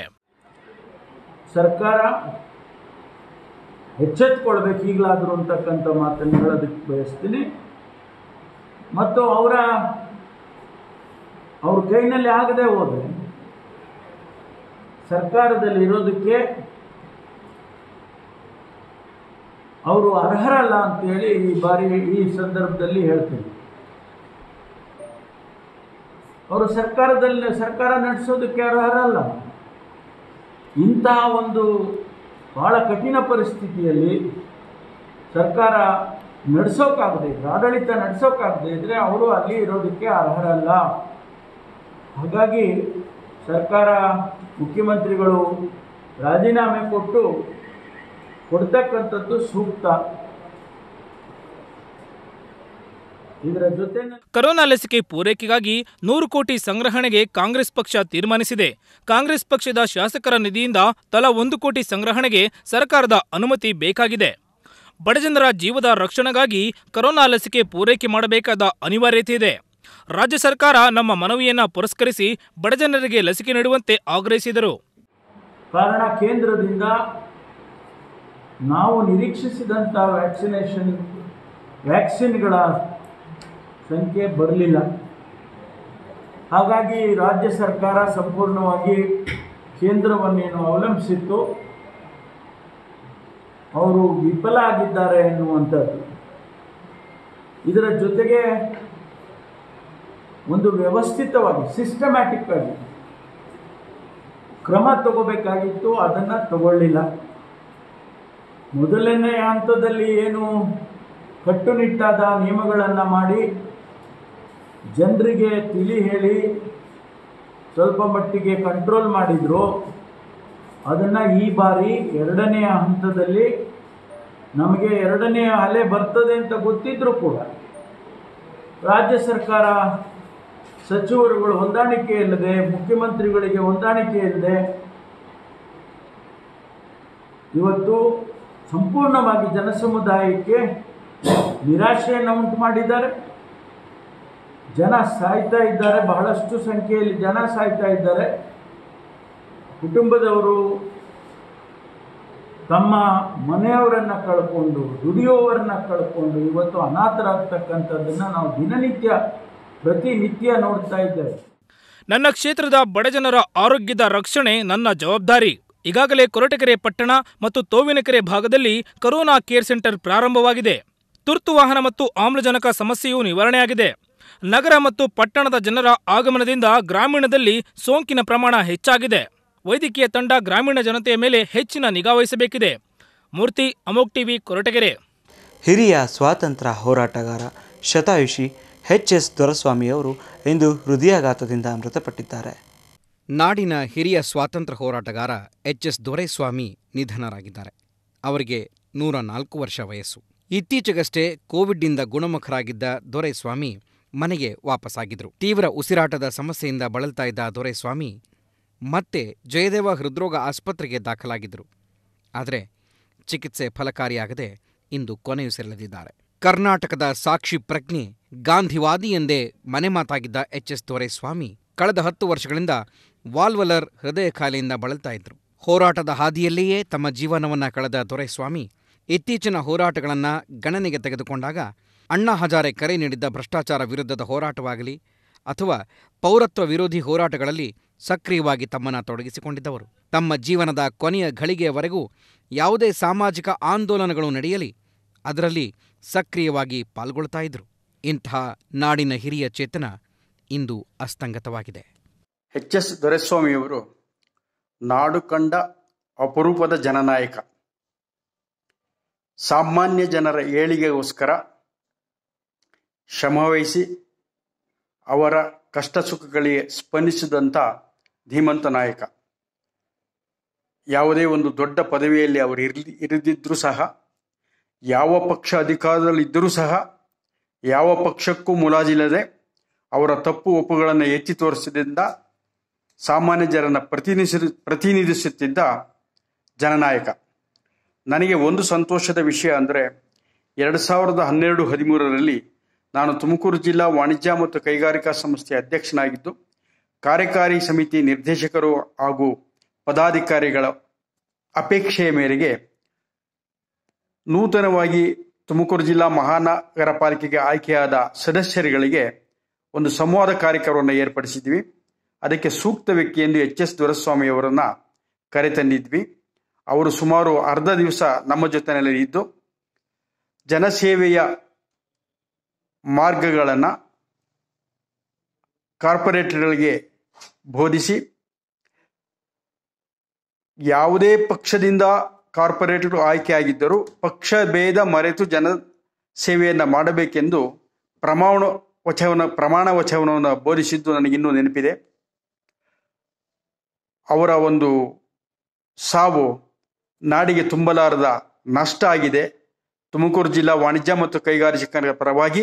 ಸರ್ಕಾರ ಎಚ್ಚೆತ್ಕೊಳ್ಬೇಕು ಈಗಲಾದರೂ ಅಂತಕ್ಕಂಥ ಮಾತನ್ನು ಹೇಳೋದಕ್ಕೆ ಬಯಸ್ತೀನಿ ಮತ್ತು ಅವರ ಅವ್ರ ಕೈನಲ್ಲಿ ಆಗದೆ ಹೋದರೆ ಸರ್ಕಾರದಲ್ಲಿ ಇರೋದಕ್ಕೆ ಅವರು ಅರ್ಹರಲ್ಲ ಅಂತೇಳಿ ಈ ಬಾರಿ ಈ ಸಂದರ್ಭದಲ್ಲಿ ಹೇಳ್ತೀನಿ ಅವರು ಸರ್ಕಾರದಲ್ಲಿ ಸರ್ಕಾರ ನಡೆಸೋದಕ್ಕೆ ಅರ್ಹರಲ್ಲ ಇಂತಹ ಒಂದು ಬಹಳ ಕಠಿಣ ಪರಿಸ್ಥಿತಿಯಲ್ಲಿ ಸರ್ಕಾರ ನಡೆಸೋಕ್ಕಾಗದೆ ಇದ್ರೆ ಆಡಳಿತ ನಡೆಸೋಕ್ಕಾಗದೆ ಇದ್ದರೆ ಅವರು ಅಲ್ಲಿ ಇರೋದಕ್ಕೆ ಅರ್ಹರಲ್ಲ ಹಾಗಾಗಿ ಸರ್ಕಾರ ಮುಖ್ಯಮಂತ್ರಿಗಳು ರಾಜೀನಾಮೆ ಕೊಟ್ಟು ಕೊಡ್ತಕ್ಕಂಥದ್ದು ಸೂಕ್ತ ಇದರ ಜೊತೆ ಕರೋನಾ ಲಸಿಕೆ ಪೂರೈಕೆಗಾಗಿ ನೂರು ಕೋಟಿ ಸಂಗ್ರಹಣೆಗೆ ಕಾಂಗ್ರೆಸ್ ಪಕ್ಷ ತೀರ್ಮಾನಿಸಿದೆ ಕಾಂಗ್ರೆಸ್ ಪಕ್ಷದ ಶಾಸಕರ ನಿಧಿಯಿಂದ ತಲಾ ಒಂದು ಕೋಟಿ ಸಂಗ್ರಹಣೆಗೆ ಸರ್ಕಾರದ ಅನುಮತಿ ಬೇಕಾಗಿದೆ ಬಡಜನರ ಜೀವದ ರಕ್ಷಣೆಗಾಗಿ ಕರೋನಾ ಲಸಿಕೆ ಪೂರೈಕೆ ಮಾಡಬೇಕಾದ ಅನಿವಾರ್ಯತೆ ಇದೆ ರಾಜ್ಯ ಸರ್ಕಾರ ನಮ್ಮ ಮನವಿಯನ್ನ ಪುರಸ್ಕರಿಸಿ ಬಡಜನರಿಗೆ ಲಸಿಕೆ ನೀಡುವಂತೆ ಆಗ್ರಹಿಸಿದರು ಕಾರಣ ಕೇಂದ್ರದಿಂದ ನಾವು ನಿರೀಕ್ಷಿಸಿದಂಥ ವ್ಯಾಕ್ಸಿನೇಷನ್ ವ್ಯಾಕ್ಸಿನ್ಗಳ ಸಂಖ್ಯೆ ಬರಲಿಲ್ಲ ಹಾಗಾಗಿ ರಾಜ್ಯ ಸರ್ಕಾರ ಸಂಪೂರ್ಣವಾಗಿ ಕೇಂದ್ರವನ್ನೇನು ಅವಲಂಬಿಸಿತ್ತು ಅವರು ವಿಫಲ ಆಗಿದ್ದಾರೆ ಎನ್ನುವಂಥದ್ದು ಇದರ ಜೊತೆಗೆ ಒಂದು ವ್ಯವಸ್ಥಿತವಾಗಿ ಸಿಸ್ಟಮ್ಯಾಟಿಕ್ ಆಗಿ ಕ್ರಮ ತಗೋಬೇಕಾಗಿತ್ತು ಅದನ್ನು ತಗೊಳ್ಳಿಲ್ಲ ಮೊದಲನೇ ಹಂತದಲ್ಲಿ ಏನು ಕಟ್ಟುನಿಟ್ಟಾದ ನಿಯಮಗಳನ್ನು ಮಾಡಿ ಜನರಿಗೆ ತಿಳಿ ಹೇಳಿ ಸ್ವಲ್ಪ ಮಟ್ಟಿಗೆ ಕಂಟ್ರೋಲ್ ಮಾಡಿದರು ಅದನ್ನು ಈ ಬಾರಿ ಎರಡನೆಯ ಹಂತದಲ್ಲಿ ನಮಗೆ ಎರಡನೆಯ ಅಲೆ ಬರ್ತದೆ ಅಂತ ಗೊತ್ತಿದ್ರೂ ಕೂಡ ರಾಜ್ಯ ಸರ್ಕಾರ ಸಚಿವರುಗಳು ಹೊಂದಾಣಿಕೆ ಇಲ್ಲದೆ ಮುಖ್ಯಮಂತ್ರಿಗಳಿಗೆ ಹೊಂದಾಣಿಕೆ ಇಲ್ಲದೆ ಇವತ್ತು ಸಂಪೂರ್ಣವಾಗಿ ಜನಸಮುದಾಯಕ್ಕೆ ನಿರಾಶೆಯನ್ನು ಉಂಟು ಮಾಡಿದ್ದಾರೆ ಜನ ಸಾಯ್ತಾ ಇದ್ದಾರೆ ಬಹಳಷ್ಟು ಸಂಖ್ಯೆಯಲ್ಲಿ ಜನ ಸಾಯ್ತಾ ಇದ್ದಾರೆ ಕುಟುಂಬದವರು ತಮ್ಮ ಮನೆಯವರನ್ನು ಕಳ್ಕೊಂಡು ದುಡಿಯೋವರನ್ನ ಕಳ್ಕೊಂಡು ಇವತ್ತು ಅನಾಥರಾಗ್ತಕ್ಕಂಥದ್ದನ್ನು ನಾವು ದಿನನಿತ್ಯ ಪ್ರತಿನಿತ್ಯ ನೋಡ್ತಾ ಇದ್ದೇವೆ ನನ್ನ ಕ್ಷೇತ್ರದ ಬಡಜನರ ಆರೋಗ್ಯದ ರಕ್ಷಣೆ ನನ್ನ ಜವಾಬ್ದಾರಿ ಈಗಾಗಲೇ ಕೊರಟಗೆರೆ ಪಟ್ಟಣ ಮತ್ತು ತೋವಿನಕೆರೆ ಭಾಗದಲ್ಲಿ ಕರೋನಾ ಕೇರ್ ಸೆಂಟರ್ ಪ್ರಾರಂಭವಾಗಿದೆ ತುರ್ತು ವಾಹನ ಮತ್ತು ಆಮ್ಲಜನಕ ಸಮಸ್ಯೆಯೂ ನಿವಾರಣೆಯಾಗಿದೆ ನಗರ ಮತ್ತು ಪಟ್ಟಣದ ಜನರ ಆಗಮನದಿಂದ ಗ್ರಾಮೀಣದಲ್ಲಿ ಸೋಂಕಿನ ಪ್ರಮಾಣ ಹೆಚ್ಚಾಗಿದೆ ವೈದ್ಯಕೀಯ ತಂಡ ಗ್ರಾಮೀಣ ಜನತೆಯ ಮೇಲೆ ಹೆಚ್ಚಿನ ನಿಗಾ ವಹಿಸಬೇಕಿದೆ ಮೂರ್ತಿ ಅಮೋಕ್ ಟಿವಿ ಕೊರಟಗೆರೆ ಹಿರಿಯ ಸ್ವಾತಂತ್ರ್ಯ ಹೋರಾಟಗಾರ ಶತಾಯುಷಿ ಎಚ್ ಎಸ್ ದೊರಸ್ವಾಮಿಯವರು ಇಂದು ಹೃದಯಾಘಾತದಿಂದ ಮೃತಪಟ್ಟಿದ್ದಾರೆ ನಾಡಿನ ಹಿರಿಯ ಸ್ವಾತಂತ್ರ್ಯ ಹೋರಾಟಗಾರ ಎಚ್ ಎಸ್ ದೊರೆಸ್ವಾಮಿ ನಿಧನರಾಗಿದ್ದಾರೆ ಅವರಿಗೆ ನೂರ ನಾಲ್ಕು ವರ್ಷ ವಯಸ್ಸು ಇತ್ತೀಚೆಗಷ್ಟೇ ಕೋವಿಡ್ನಿಂದ ಗುಣಮುಖರಾಗಿದ್ದ ದೊರೆಸ್ವಾಮಿ ಮನೆಗೆ ವಾಪಸ್ಸಾಗಿದ್ರು ತೀವ್ರ ಉಸಿರಾಟದ ಸಮಸ್ಯೆಯಿಂದ ಬಳಲ್ತಾ ಇದ್ದ ದೊರೆಸ್ವಾಮಿ ಮತ್ತೆ ಜಯದೇವ ಹೃದ್ರೋಗ ಆಸ್ಪತ್ರೆಗೆ ದಾಖಲಾಗಿದ್ದರು ಆದರೆ ಚಿಕಿತ್ಸೆ ಫಲಕಾರಿಯಾಗದೆ ಇಂದು ಕೊನೆಯುಸಿರೆಳೆದಿದ್ದಾರೆ ಕರ್ನಾಟಕದ ಸಾಕ್ಷಿ ಪ್ರಜ್ಞೆ ಗಾಂಧಿವಾದಿ ಎಂದೇ ಮನೆಮಾತಾಗಿದ್ದ ಎಚ್ ಎಸ್ ದೊರೆಸ್ವಾಮಿ ಕಳೆದ ಹತ್ತು ವರ್ಷಗಳಿಂದ ವಾಲ್ವಲರ್ ಹೃದಯ ಕಾಯಿಲೆಯಿಂದ ಬಳಲ್ತಾ ಇದ್ರು ಹೋರಾಟದ ಹಾದಿಯಲ್ಲಿಯೇ ತಮ್ಮ ಜೀವನವನ್ನ ಕಳೆದ ದೊರೆಸ್ವಾಮಿ ಇತ್ತೀಚಿನ ಹೋರಾಟಗಳನ್ನು ಗಣನೆಗೆ ತೆಗೆದುಕೊಂಡಾಗ ಅಣ್ಣಾ ಹಜಾರೆ ಕರೆ ನೀಡಿದ್ದ ಭ್ರಷ್ಟಾಚಾರ ವಿರುದ್ಧದ ಹೋರಾಟವಾಗಲಿ ಅಥವಾ ಪೌರತ್ವ ವಿರೋಧಿ ಹೋರಾಟಗಳಲ್ಲಿ ಸಕ್ರಿಯವಾಗಿ ತಮ್ಮನ್ನು ತೊಡಗಿಸಿಕೊಂಡಿದ್ದವರು ತಮ್ಮ ಜೀವನದ ಕೊನೆಯ ಘಳಿಗೆಯವರೆಗೂ ಯಾವುದೇ ಸಾಮಾಜಿಕ ಆಂದೋಲನಗಳು ನಡೆಯಲಿ ಅದರಲ್ಲಿ ಸಕ್ರಿಯವಾಗಿ ಪಾಲ್ಗೊಳ್ತಾ ಇದ್ರು ಇಂತಹ ನಾಡಿನ ಹಿರಿಯ ಚೇತನ ಇಂದು ಅಸ್ತಂಗತವಾಗಿದೆ ಎಚ್ ಎಸ್ ದೊರೆಸ್ವಾಮಿಯವರು ನಾಡು ಕಂಡ ಅಪರೂಪದ ಜನನಾಯಕ ಸಾಮಾನ್ಯ ಜನರ ಏಳಿಗೆಗೋಸ್ಕರ ಶ್ರಮವಹಿಸಿ ಅವರ ಕಷ್ಟ ಸುಖಗಳಿಗೆ ಸ್ಪಂದಿಸಿದಂಥ ಧೀಮಂತ ನಾಯಕ ಯಾವುದೇ ಒಂದು ದೊಡ್ಡ ಪದವಿಯಲ್ಲಿ ಅವರು ಇರಲಿ ಇರದಿದ್ದರೂ ಸಹ ಯಾವ ಪಕ್ಷ ಅಧಿಕಾರದಲ್ಲಿದ್ದರೂ ಸಹ ಯಾವ ಪಕ್ಷಕ್ಕೂ ಮುಲಾಜಿಲ್ಲದೆ ಅವರ ತಪ್ಪು ಒಪ್ಪುಗಳನ್ನು ಎತ್ತಿ ತೋರಿಸಿದಿಂದ ಸಾಮಾನ್ಯ ಜನರನ್ನು ಪ್ರತಿನಿಧಿಸಿ ಪ್ರತಿನಿಧಿಸುತ್ತಿದ್ದ ಜನನಾಯಕ ನನಗೆ ಒಂದು ಸಂತೋಷದ ವಿಷಯ ಅಂದರೆ ಎರಡು ಸಾವಿರದ ಹನ್ನೆರಡು ಹದಿಮೂರರಲ್ಲಿ ನಾನು ತುಮಕೂರು ಜಿಲ್ಲಾ ವಾಣಿಜ್ಯ ಮತ್ತು ಕೈಗಾರಿಕಾ ಸಂಸ್ಥೆಯ ಅಧ್ಯಕ್ಷನಾಗಿದ್ದು ಕಾರ್ಯಕಾರಿ ಸಮಿತಿ ನಿರ್ದೇಶಕರು ಹಾಗೂ ಪದಾಧಿಕಾರಿಗಳ ಅಪೇಕ್ಷೆಯ ಮೇರೆಗೆ ನೂತನವಾಗಿ ತುಮಕೂರು ಜಿಲ್ಲಾ ಮಹಾನಗರ ಪಾಲಿಕೆಗೆ ಆಯ್ಕೆಯಾದ ಸದಸ್ಯರುಗಳಿಗೆ ಒಂದು ಸಂವಾದ ಕಾರ್ಯಕ್ರಮವನ್ನು ಏರ್ಪಡಿಸಿದ್ವಿ ಅದಕ್ಕೆ ಸೂಕ್ತ ವ್ಯಕ್ತಿ ಎಂದು ಎಚ್ ಎಸ್ ದೊರೆಸ್ವಾಮಿ ಅವರನ್ನ ಕರೆತಂದಿದ್ವಿ ಅವರು ಸುಮಾರು ಅರ್ಧ ದಿವಸ ನಮ್ಮ ಜೊತೆಯಲ್ಲಿ ಇದ್ದು ಜನಸೇವೆಯ ಮಾರ್ಗಗಳನ್ನು ಕಾರ್ಪೊರೇಟರ್ಗಳಿಗೆ ಬೋಧಿಸಿ ಯಾವುದೇ ಪಕ್ಷದಿಂದ ಕಾರ್ಪೊರೇಟರ್ ಆಯ್ಕೆಯಾಗಿದ್ದರೂ ಪಕ್ಷ ಭೇದ ಮರೆತು ಜನ ಸೇವೆಯನ್ನು ಮಾಡಬೇಕೆಂದು ಪ್ರಮಾಣ ವಚನ ಪ್ರಮಾಣ ವಚನವನ್ನು ಬೋಧಿಸಿದ್ದು ನನಗಿನ್ನೂ ನೆನಪಿದೆ ಅವರ ಒಂದು ಸಾವು ನಾಡಿಗೆ ತುಂಬಲಾರದ ನಷ್ಟ ಆಗಿದೆ ತುಮಕೂರು ಜಿಲ್ಲಾ ವಾಣಿಜ್ಯ ಮತ್ತು ಕೈಗಾರಿಕರ ಪರವಾಗಿ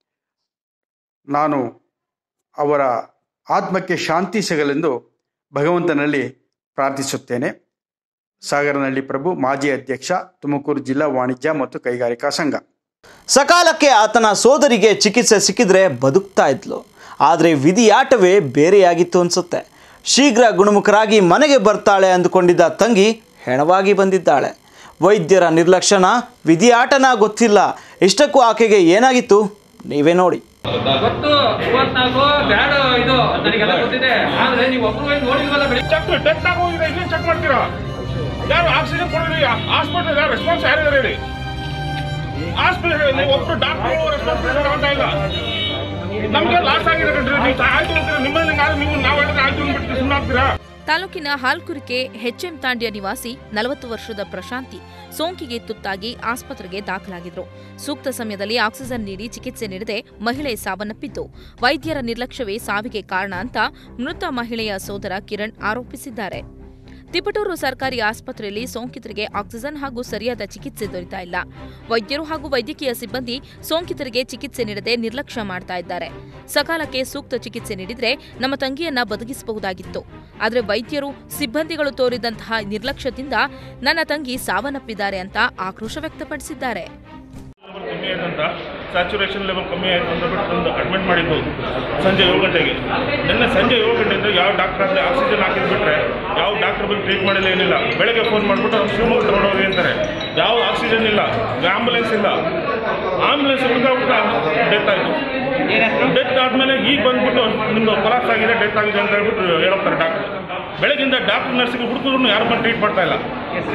ನಾನು ಅವರ ಆತ್ಮಕ್ಕೆ ಶಾಂತಿ ಸಿಗಲೆಂದು ಭಗವಂತನಲ್ಲಿ ಪ್ರಾರ್ಥಿಸುತ್ತೇನೆ ಸಾಗರನಹಳ್ಳಿ ಪ್ರಭು ಮಾಜಿ ಅಧ್ಯಕ್ಷ ತುಮಕೂರು ಜಿಲ್ಲಾ ವಾಣಿಜ್ಯ ಮತ್ತು ಕೈಗಾರಿಕಾ ಸಂಘ ಸಕಾಲಕ್ಕೆ ಆತನ ಸೋದರಿಗೆ ಚಿಕಿತ್ಸೆ ಸಿಕ್ಕಿದ್ರೆ ಬದುಕ್ತಾ ಇದ್ಲು ಆದರೆ ವಿಧಿಯಾಟವೇ ಬೇರೆಯಾಗಿತ್ತು ಅನ್ಸುತ್ತೆ ಶೀಘ್ರ ಗುಣಮುಖರಾಗಿ ಮನೆಗೆ ಬರ್ತಾಳೆ ಅಂದುಕೊಂಡಿದ್ದ ತಂಗಿ ಹೆಣವಾಗಿ ಬಂದಿದ್ದಾಳೆ ವೈದ್ಯರ ನಿರ್ಲಕ್ಷ್ಯನ ವಿಧಿಯಾಟನ ಗೊತ್ತಿಲ್ಲ ಇಷ್ಟಕ್ಕೂ ಆಕೆಗೆ ಏನಾಗಿತ್ತು ನೀವೇ ನೋಡಿ ಗೊತ್ತು ಮೂವತ್ನಾಲ್ಕು ಬ್ಯಾಡ ಇದು ನನಗೆಲ್ಲ ಗೊತ್ತಿದೆ ಆದ್ರೆ ನೀವು ಒಬ್ರು ನೋಡಿಲ್ವಲ್ಲ ಬೆಳಿಗ್ಗೆ ಚೆಕ್ ಡೆತ್ ಆಗೋಗಿದೆ ಇನ್ನೇನು ಚೆಕ್ ಮಾಡ್ತೀರಾ ಯಾರು ಆಕ್ಸಿಜನ್ ಕೊಡಲಿ ಹಾಸ್ಪಿಟಲ್ ಯಾರು ರೆಸ್ಪಾನ್ಸ್ ಯಾರಿದ್ದಾರೆ ಹೇಳಿ ಹಾಸ್ಪಿಟಲ್ ನೀವು ಒಬ್ರು ಡಾಕ್ಟರ್ ರೆಸ್ಪಾನ್ಸಿಬಿಲಿಟಿ ತಗೊಂತಾ ಇಲ್ಲ ನಮ್ಗೆ ಲಾಸ್ ಆಗಿದೆ ಕಣ್ರಿ ನೀವು ಆಯ್ತು ಅಂತೀರಾ ನಿಮ್ಮಲ್ಲಿ ನೀವು ನಾವು ಹೇಳಿದ್ರೆ ಆಯ್ತು ಅಂದ್ಬಿಟ್ಟು ಸುಮ್ಮನೆ ಆಗ್ತೀರಾ ತಾಲೂಕಿನ ಹಾಲ್ಕುರಿಕೆ ಹೆಚ್ಎಂ ತಾಂಡ್ಯ ನಿವಾಸಿ ನಲವತ್ತು ವರ್ಷದ ಪ್ರಶಾಂತಿ ಸೋಂಕಿಗೆ ತುತ್ತಾಗಿ ಆಸ್ಪತ್ರೆಗೆ ದಾಖಲಾಗಿದ್ರು ಸೂಕ್ತ ಸಮಯದಲ್ಲಿ ಆಕ್ಸಿಜನ್ ನೀಡಿ ಚಿಕಿತ್ಸೆ ನೀಡದೆ ಮಹಿಳೆ ಸಾವನ್ನಪ್ಪಿದ್ದು ವೈದ್ಯರ ನಿರ್ಲಕ್ಷ್ಯವೇ ಸಾವಿಗೆ ಕಾರಣ ಅಂತ ಮೃತ ಮಹಿಳೆಯ ಸೋದರ ಕಿರಣ್ ಆರೋಪಿಸಿದ್ದಾರೆ ತಿಪಟೂರು ಸರ್ಕಾರಿ ಆಸ್ಪತ್ರೆಯಲ್ಲಿ ಸೋಂಕಿತರಿಗೆ ಆಕ್ಸಿಜನ್ ಹಾಗೂ ಸರಿಯಾದ ಚಿಕಿತ್ಸೆ ದೊರೆತಾ ಇಲ್ಲ ವೈದ್ಯರು ಹಾಗೂ ವೈದ್ಯಕೀಯ ಸಿಬ್ಬಂದಿ ಸೋಂಕಿತರಿಗೆ ಚಿಕಿತ್ಸೆ ನೀಡದೆ ನಿರ್ಲಕ್ಷ್ಯ ಮಾಡ್ತಾ ಇದ್ದಾರೆ ಸಕಾಲಕ್ಕೆ ಸೂಕ್ತ ಚಿಕಿತ್ಸೆ ನೀಡಿದ್ರೆ ನಮ್ಮ ತಂಗಿಯನ್ನ ಬದುಕಿಸಬಹುದಾಗಿತ್ತು ಆದರೆ ವೈದ್ಯರು ಸಿಬ್ಬಂದಿಗಳು ತೋರಿದಂತಹ ನಿರ್ಲಕ್ಷ್ಯದಿಂದ ನನ್ನ ತಂಗಿ ಸಾವನ್ನಪ್ಪಿದ್ದಾರೆ ಅಂತ ಆಕ್ರೋಶ ವ್ಯಕ್ತಪಡಿಸಿದ್ದಾರೆ ಕಮ್ಮಿ ಆಯ್ತಂತ ಸ್ಯಾಚುರೇಷನ್ ಲೆವೆಲ್ ಕಮ್ಮಿ ಆಯ್ತು ಅಂತ ಬಿಟ್ಟು ತಂದು ಅಡ್ಮಿಟ್ ಮಾಡಿದ್ದು ಸಂಜೆ ಏಳು ಗಂಟೆಗೆ ನಿನ್ನೆ ಸಂಜೆ ಏಳು ಗಂಟೆಯಿಂದ ಯಾವ ಡಾಕ್ಟರ್ ಅಂದರೆ ಆಕ್ಸಿಜನ್ ಹಾಕಿದ್ ಬಿಟ್ರೆ ಯಾವ ಡಾಕ್ಟರ್ ಬಂದು ಟ್ರೀಟ್ ಮಾಡಿಲ್ಲ ಏನಿಲ್ಲ ಬೆಳಗ್ಗೆ ಫೋನ್ ಮಾಡಿಬಿಟ್ಟು ಅವ್ರು ಶಿವಮೊಗ್ಗ ತಗೊಂಡೋಗಿ ಅಂತಾರೆ ಯಾವ ಆಕ್ಸಿಜನ್ ಇಲ್ಲ ಆಂಬುಲೆನ್ಸ್ ಇಲ್ಲ ಆಂಬುಲೆನ್ಸ್ ಹುಡುಗಾಗ್ಬಿಟ್ಟು ಡೆತ್ ಆಯಿತು ಡೆತ್ ಆದಮೇಲೆ ಈಗ ಬಂದ್ಬಿಟ್ಟು ನಿಮ್ಮದು ಕೊಲಾಪ್ಸ್ ಆಗಿದೆ ಡೆತ್ ಆಗಿದೆ ಅಂತ ಹೇಳ್ಬಿಟ್ಟು ಹೇಳೋಗ್ತಾರೆ ಡಾಕ್ಟರ್ ಬೆಳಗಿಂದ ಡಾಕ್ಟರ್ ನರ್ಸಿಗೆ ಹುಡುಕಿದ್ರು ಯಾರು ಬಂದು ಟ್ರೀಟ್ ಮಾಡ್ತಾ ಇಲ್ಲ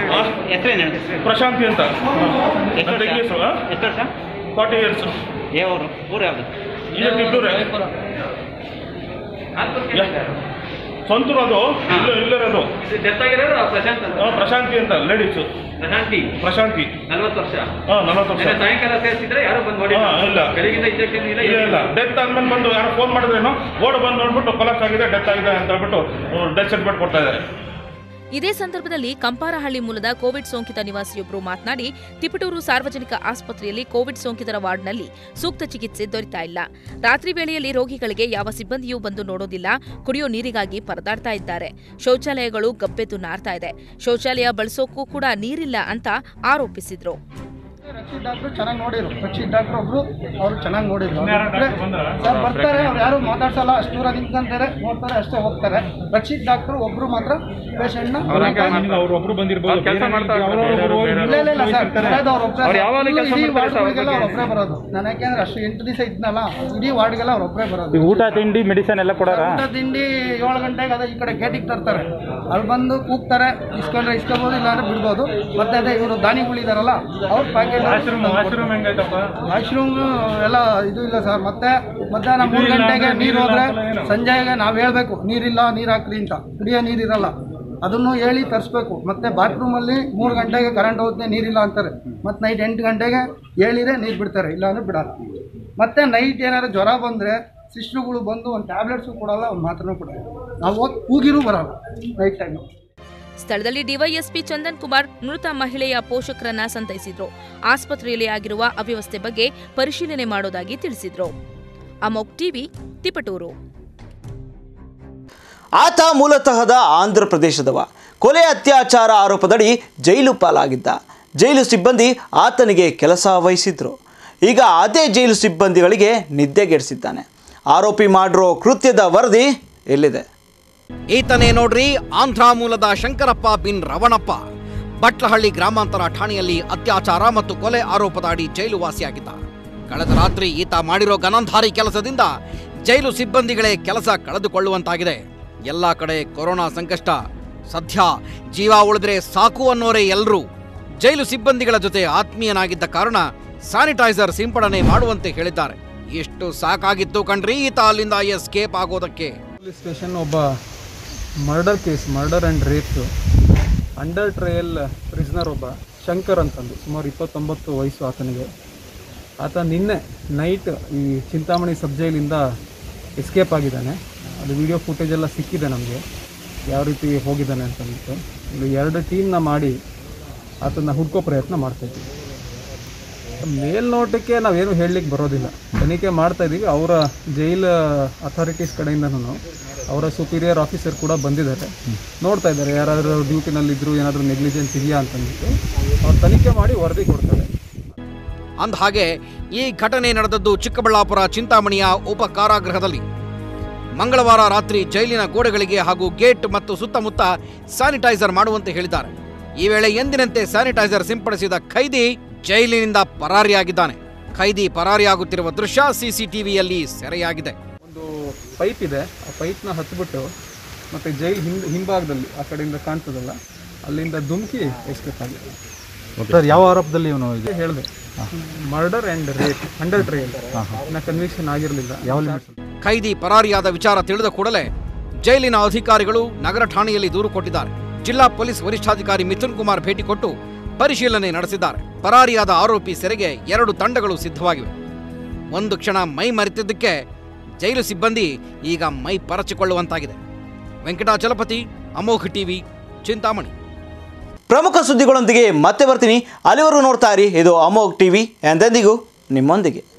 ಪ್ರಶಾಂತಿ ಅಂತ ನನ್ನ ತಂಗಿ ಹೆಸರು ಎಷ್ಟು ವರ್ಷ ಫಾರ್ಟಿ ಇಯರ್ಸ್ ಯಾವ ಊರು ಊರು ಯಾವುದು ಈಗ ತಿದ್ದೂರೆ ಸ್ವಂತರು ಅದು ಇಲ್ಲ ಇಲ್ಲಿರೋದು ಡೆತ್ ಆಗಿರೋದು ಪ್ರಶಾಂತ್ ಅಂತ ಆ, ಪ್ರಶಾಂತಿ ಅಂತ ಲೇಡೀಸು ಪ್ರಶಾಂತಿ ಪ್ರಶಾಂತಿ ನಲ್ವತ್ತು ವರ್ಷ ಹಾ ನಲವತ್ತು ವರ್ಷ ನಿನ್ನೆ ಸಾಯಂಕಾಲ ಸೇರಿಸಿದ್ರೆ ಯಾರು ಬಂದು ನೋಡಿ ಹಾ, ಇಲ್ಲ. ಬೆಳಗಿಂದ ಇಂಜೆಕ್ಷನ್ ಇಲ್ಲ ಇಲ್ಲ ಇಲ್ಲ ಡೆತ್ ಆದ್ಮೇಲೆ ಬಂದು ಯಾರೋ ಫೋನ್ ಮಾಡಿದ್ರೇನೋ ಓಡ್ ಬಂದು ನೋಡ್ಬಿಟ್ಟು ಕೊಲಾಪ್ಸ್ ಆಗಿದೆ ಡೆತ್ ಆಗಿದೆ ಅಂತ ಹೇಳ್ಬಿಟ್ಟು ಡೆತ್ ಸರ್ಟಿಫಿಕೇಟ್ ಕೊಡ್ತಾ ಇದ್ದಾರೆ ಇದೇ ಸಂದರ್ಭದಲ್ಲಿ ಕಂಪಾರಹಳ್ಳಿ ಮೂಲದ ಕೋವಿಡ್ ಸೋಂಕಿತ ನಿವಾಸಿಯೊಬ್ಬರು ಮಾತನಾಡಿ ತಿಪಟೂರು ಸಾರ್ವಜನಿಕ ಆಸ್ಪತ್ರೆಯಲ್ಲಿ ಕೋವಿಡ್ ಸೋಂಕಿತರ ವಾರ್ಡ್ನಲ್ಲಿ ಸೂಕ್ತ ಚಿಕಿತ್ಸೆ ದೊರೆತಾ ಇಲ್ಲ ರಾತ್ರಿ ವೇಳೆಯಲ್ಲಿ ರೋಗಿಗಳಿಗೆ ಯಾವ ಸಿಬ್ಬಂದಿಯೂ ಬಂದು ನೋಡೋದಿಲ್ಲ ಕುಡಿಯೋ ನೀರಿಗಾಗಿ ಪರದಾಡ್ತಾ ಇದ್ದಾರೆ ಶೌಚಾಲಯಗಳು ಗಬ್ಬೆದ್ದು ನಾರ್ತಾ ಇದೆ ಶೌಚಾಲಯ ಬಳಸೋಕ್ಕೂ ಕೂಡ ನೀರಿಲ್ಲ ಅಂತ ಆರೋಪಿಸಿದ್ರು ರಕ್ಷಿತ್ ಡಾಕ್ಟ್ರು ಚೆನ್ನಾಗಿ ನೋಡಿರು ರಕ್ಷಿತ್ ಡಾಕ್ಟ್ರು ಒಬ್ರು ಅವರು ಚೆನ್ನಾಗಿ ನೋಡಿದ್ರು ಇನ್ಯಾರೋ ಡಾಕ್ಟ್ರು ಬಂದ್ರಾ? ಸರ್ ಬರ್ತಾರೆ ಅವ್ರು ಯಾರು ಮಾತಾಡ್ಸಲ್ಲ ಅಷ್ಟು ದೂರ ನಿಂತ್ಕೊಂತಾರೆ ನೋಡ್ತಾರೆ ಅಷ್ಟೇ ಹೋಗ್ತಾರೆ ರಕ್ಷಿತ್ ಡಾಕ್ಟ್ರು ಒಬ್ರು ಮಾತ್ರ ಪೇಷಂಟ್ನ ಅವ್ರೊಬ್ರು ಬಂದಿರ್ಬೋದು ಕೆಲಸ ಮಾಡ್ತಾ ಇರ್ತಾರೆ. ಇಲ್ಲ ಇಲ್ಲ ಇಲ್ಲ ಸರ್ ಬರೋದು ಅವ್ರು ಒಬ್ರೇ ಅವ್ರು ಯಾವಾಗಲೂ ಇಡೀ ಕೆಲ್ಸ ಮಾಡ್ತಾರೆ ಸರ್, ವಾರ್ಡ್ಗಳಿಗೆಲ್ಲ ಅವ್ರ ಅವ್ರು ಒಬ್ಬರೇ ಬರೋದು ನಾನು ಯಾಕೆಂದ್ರೆ ಅಷ್ಟು ಎಂಟು ದಿವಸ ಇದ್ನಲ್ಲ ಇಡೀ ವಾರ್ಡ್ಗೆಲ್ಲ ಅವ್ರು ಒಬ್ಬರೇ ಬರೋದು ಊಟ ತಿಂಡಿ ಮೆಡಿಸಿನ್ ಎಲ್ಲ ಕೊಡೋರ ಊಟ ತಿಂಡಿ ಏಳು ಗಂಟೆಗೆ ಅದೇ ಈ ಕಡೆ ಗೇಟಿಗೆ ತರ್ತಾರೆ ಅಲ್ಲಿ ಬಂದು ಕೂಗ್ತಾರೆ ಇಸ್ಕೊಂಡ್ರೆ ಇಸ್ಕೋಬೋದು ಇಲ್ಲಾಂದ್ರೆ ಬಿಡ್ಬೋದು ಮತ್ತೆ ಅದೇ ಇವರು ದಾನಿಗಳಿದಾರಲ್ಲ ಅವ್ರ ಪ್ಯಾಕೆಟ್ ವಾಶ್ರೂಮ್ ಹೆಂಗೈತಪ್ಪ ವಾಶ್ರೂಮ್ ಎಲ್ಲ ಇದು ಇಲ್ಲ ಸರ್ ಮತ್ತೆ ಮಧ್ಯಾಹ್ನ ಮೂರು ಗಂಟೆಗೆ ನೀರು ಹೋದ್ರೆ ಸಂಜೆಗೆ ನಾವು ಹೇಳ್ಬೇಕು ನೀರಿಲ್ಲ ನೀರು ಹಾಕ್ರಿ ಅಂತ ಕುಡಿಯೋ ನೀರಿರಲ್ಲ ಅದನ್ನು ಹೇಳಿ ತರಿಸ್ಬೇಕು ಮತ್ತೆ ಬಾತ್ರೂಮಲ್ಲಿ ಮೂರು ಗಂಟೆಗೆ ಕರೆಂಟ್ ಹೋಗುತ್ತೆ ನೀರಿಲ್ಲ ಅಂತಾರೆ ಮತ್ತೆ ನೈಟ್ ಎಂಟು ಗಂಟೆಗೆ ಹೇಳಿದ್ರೆ ನೀರು ಬಿಡ್ತಾರೆ ಇಲ್ಲ ಅಂದ್ರೆ ಬಿಡಲ್ಲ ಮತ್ತೆ ನೈಟ್ ಏನಾದ್ರು ಜ್ವರ ಬಂದರೆ ಸಿಸ್ಟ್ರುಗಳು ಬಂದು ಒಂದು ಟ್ಯಾಬ್ಲೆಟ್ಸು ಕೊಡಲ್ಲ ಒಂದು ಮಾತ್ರನೂ ಕೊಡಲ್ಲ ನಾವು ಹೋಗಿ ಕೂಗಿರೂ ಬರಲ್ಲ ನೈಟ್ ಟೈಮು ಸ್ಥಳದಲ್ಲಿ ಡಿವೈಎಸ್ಪಿ ಚಂದನ್ ಕುಮಾರ್ ಮೃತ ಮಹಿಳೆಯ ಪೋಷಕರನ್ನ ಸಂತೈಸಿದ್ರು ಆಸ್ಪತ್ರೆಯಲ್ಲಿ ಆಗಿರುವ ಅವ್ಯವಸ್ಥೆ ಬಗ್ಗೆ ಪರಿಶೀಲನೆ ಮಾಡೋದಾಗಿ ತಿಳಿಸಿದ್ರು ಅಮೋಕ್ ಟಿವಿ ತಿಪಟೂರು ಆತ ಮೂಲತಃದ ಆಂಧ್ರ ಪ್ರದೇಶದವ ಕೊಲೆ ಅತ್ಯಾಚಾರ ಆರೋಪದಡಿ ಜೈಲು ಪಾಲಾಗಿದ್ದ ಜೈಲು ಸಿಬ್ಬಂದಿ ಆತನಿಗೆ ಕೆಲಸ ವಹಿಸಿದ್ರು ಈಗ ಅದೇ ಜೈಲು ಸಿಬ್ಬಂದಿಗಳಿಗೆ ನಿದ್ದೆಗೆಡಿಸಿದ್ದಾನೆ ಆರೋಪಿ ಮಾಡಿರೋ ಕೃತ್ಯದ ವರದಿ ಎಲ್ಲಿದೆ ಈತನೇ ನೋಡ್ರಿ ಆಂಧ್ರ ಮೂಲದ ಶಂಕರಪ್ಪ ಬಿನ್ ರವಣಪ್ಪ ಬಟ್ಲಹಳ್ಳಿ ಗ್ರಾಮಾಂತರ ಠಾಣೆಯಲ್ಲಿ ಅತ್ಯಾಚಾರ ಮತ್ತು ಕೊಲೆ ಆರೋಪದ ಅಡಿ ಜೈಲು ವಾಸಿಯಾಗಿದ್ದ ಕಳೆದ ರಾತ್ರಿ ಈತ ಮಾಡಿರೋ ಗನಂಧಾರಿ ಕೆಲಸದಿಂದ ಜೈಲು ಸಿಬ್ಬಂದಿಗಳೇ ಕೆಲಸ ಕಳೆದುಕೊಳ್ಳುವಂತಾಗಿದೆ ಎಲ್ಲ ಕಡೆ ಕೊರೋನಾ ಸಂಕಷ್ಟ ಸದ್ಯ ಜೀವ ಉಳಿದ್ರೆ ಸಾಕು ಅನ್ನೋರೇ ಎಲ್ರೂ ಜೈಲು ಸಿಬ್ಬಂದಿಗಳ ಜೊತೆ ಆತ್ಮೀಯನಾಗಿದ್ದ ಕಾರಣ ಸ್ಯಾನಿಟೈಸರ್ ಸಿಂಪಡಣೆ ಮಾಡುವಂತೆ ಹೇಳಿದ್ದಾರೆ ಎಷ್ಟು ಸಾಕಾಗಿತ್ತು ಕಣ್ರಿ ಈತ ಅಲ್ಲಿಂದ ಎಸ್ಕೇಪ್ ಆಗೋದಕ್ಕೆ ಪೊಲೀಸ್ ಸ್ಟೇಷನ್ ಒಬ್ಬ murder case murder and rape under trial prisoner ಒಬ್ಬ ಶಂಕರ್ ಅಂತಂದು ಸುಮಾರು ಇಪ್ಪತ್ತೊಂಬತ್ತು ವಯಸ್ಸು ಆತನಿಗೆ ಆತ ನಿನ್ನೆ ನೈಟ್ ಈ ಚಿಂತಾಮಣಿ ಸಬ್ ಜೈಲಿಂದ ಎಸ್ಕೇಪ್ ಆಗಿದ್ದಾನೆ ಅದು ವಿಡಿಯೋ ಫುಟೇಜ್ ಎಲ್ಲ ಸಿಕ್ಕಿದೆ ನಮಗೆ ಯಾವ ರೀತಿ ಹೋಗಿದ್ದಾನೆ ಅಂತಂದ್ಬಿಟ್ಟು ಇಲ್ಲಿ ಎರಡು ಟೀಮ್ನ ಮಾಡಿ ಆತನ ಹುಡ್ಕೋ ಪ್ರಯತ್ನ ಮಾಡ್ತಾಯಿದ್ವಿ ಮೇಲ್ನೋಟಕ್ಕೆ ನಾವೇನು ಹೇಳಲಿಕ್ಕೆ ಬರೋದಿಲ್ಲ ತನಿಖೆ ಮಾಡ್ತಾ ಇದ್ದೀವಿ ಅವರ ಜೈಲ್ ಅಥಾರಿಟೀಸ್ ಕಡೆಯಿಂದನೂ ಅವರ ಸುಪೀರಿಯರ್ ಆಫೀಸರ್ ಕೂಡ ಬಂದಿದ್ದಾರೆ ನೋಡ್ತಾ ಇದ್ದಾರೆ ಯಾರಾದರೂ ಡ್ಯೂಟಿನಲ್ಲಿದ್ದರು ಏನಾದರೂ ನೆಗ್ಲಿಜೆನ್ಸ್ ಇದೆಯಾ ಅಂತಂದ್ಬಿಟ್ಟು ಅವ್ರು ತನಿಖೆ ಮಾಡಿ ವರದಿ ಕೊಡ್ತಾರೆ ಅಂದಹಾಗೆ ಈ ಘಟನೆ ನಡೆದದ್ದು ಚಿಕ್ಕಬಳ್ಳಾಪುರ ಚಿಂತಾಮಣಿಯ ಉಪ ಕಾರಾಗೃಹದಲ್ಲಿ ಮಂಗಳವಾರ ರಾತ್ರಿ ಜೈಲಿನ ಗೋಡೆಗಳಿಗೆ ಹಾಗೂ ಗೇಟ್ ಮತ್ತು ಸುತ್ತಮುತ್ತ ಸ್ಯಾನಿಟೈಸರ್ ಮಾಡುವಂತೆ ಹೇಳಿದ್ದಾರೆ ಈ ವೇಳೆ ಎಂದಿನಂತೆ ಸ್ಯಾನಿಟೈಸರ್ ಸಿಂಪಡಿಸಿದ ಖೈದಿ ಜೈಲಿನಿಂದ ಪರಾರಿಯಾಗಿದ್ದಾನೆ ಖೈದಿ ಪರಾರಿಯಾಗುತ್ತಿರುವ ದೃಶ್ಯ ಸಿಸಿಟಿವಿಯಲ್ಲಿ ಸೆರೆಯಾಗಿದೆ ಒಂದು ಪೈಪ್ ಇದೆ ಆ ಪೈಪ್ನ ಹತ್ಬಿಟ್ಟು ಮತ್ತು ಜೈಲ್ ಹಿಂದ್ ಹಿಂಭಾಗದಲ್ಲಿ ಆ ಕಡೆಯಿಂದ ಕಾಣ್ತದಲ್ಲ ಅಲ್ಲಿಂದ ಧುಮುಕಿ ಎಸ್ಕೇಪ್ ಆಗಿದೆ ಸರ್ ಯಾವ ಆರೋಪದಲ್ಲಿ ಇವನು ಇದೆ ಹೇಳಿದೆ murder and rape under trial ಇನ್ನ ಕನ್ವಿಕ್ಷನ್ ಆಗಿರಲಿಲ್ಲ ಯಾವ ಖೈದಿ ಪರಾರಿಯಾದ ವಿಚಾರ ತಿಳಿದ ಕೂಡಲೇ ಜೈಲಿನ ಅಧಿಕಾರಿಗಳು ನಗರ ಠಾಣೆಯಲ್ಲಿ ದೂರು ಕೊಟ್ಟಿದ್ದಾರೆ ಜಿಲ್ಲಾ ಪೊಲೀಸ್ ವರಿಷ್ಠಾಧಿಕಾರಿ ಮಿಥುನ್ ಕುಮಾರ್ ಭೇಟಿ ಕೊಟ್ಟು ಪರಿಶೀಲನೆ ನಡೆಸಿದ್ದಾರೆ ಪರಾರಿಯಾದ ಆರೋಪಿ ಸೆರೆಗೆ ಎರಡು ತಂಡಗಳು ಸಿದ್ಧವಾಗಿವೆ ಒಂದು ಕ್ಷಣ ಮೈ ಮರೆತಿದ್ದಕ್ಕೆ ಜೈಲು ಸಿಬ್ಬಂದಿ ಈಗ ಮೈ ಪರಚಿಕೊಳ್ಳುವಂತಾಗಿದೆ ವೆಂಕಟಾಚಲಪತಿ ಅಮೋಘ್ ಟಿವಿ ಚಿಂತಾಮಣಿ ಪ್ರಮುಖ ಸುದ್ದಿಗಳೊಂದಿಗೆ ಮತ್ತೆ ಬರ್ತೀನಿ ಅಲ್ಲಿವರೆಗೂ ನೋಡ್ತಾ ಇರಿ ಇದು ಅಮೋಘ್ ಟಿವಿ ಎಂದೆಂದಿಗೂ ನಿಮ್ಮೊಂದಿಗೆ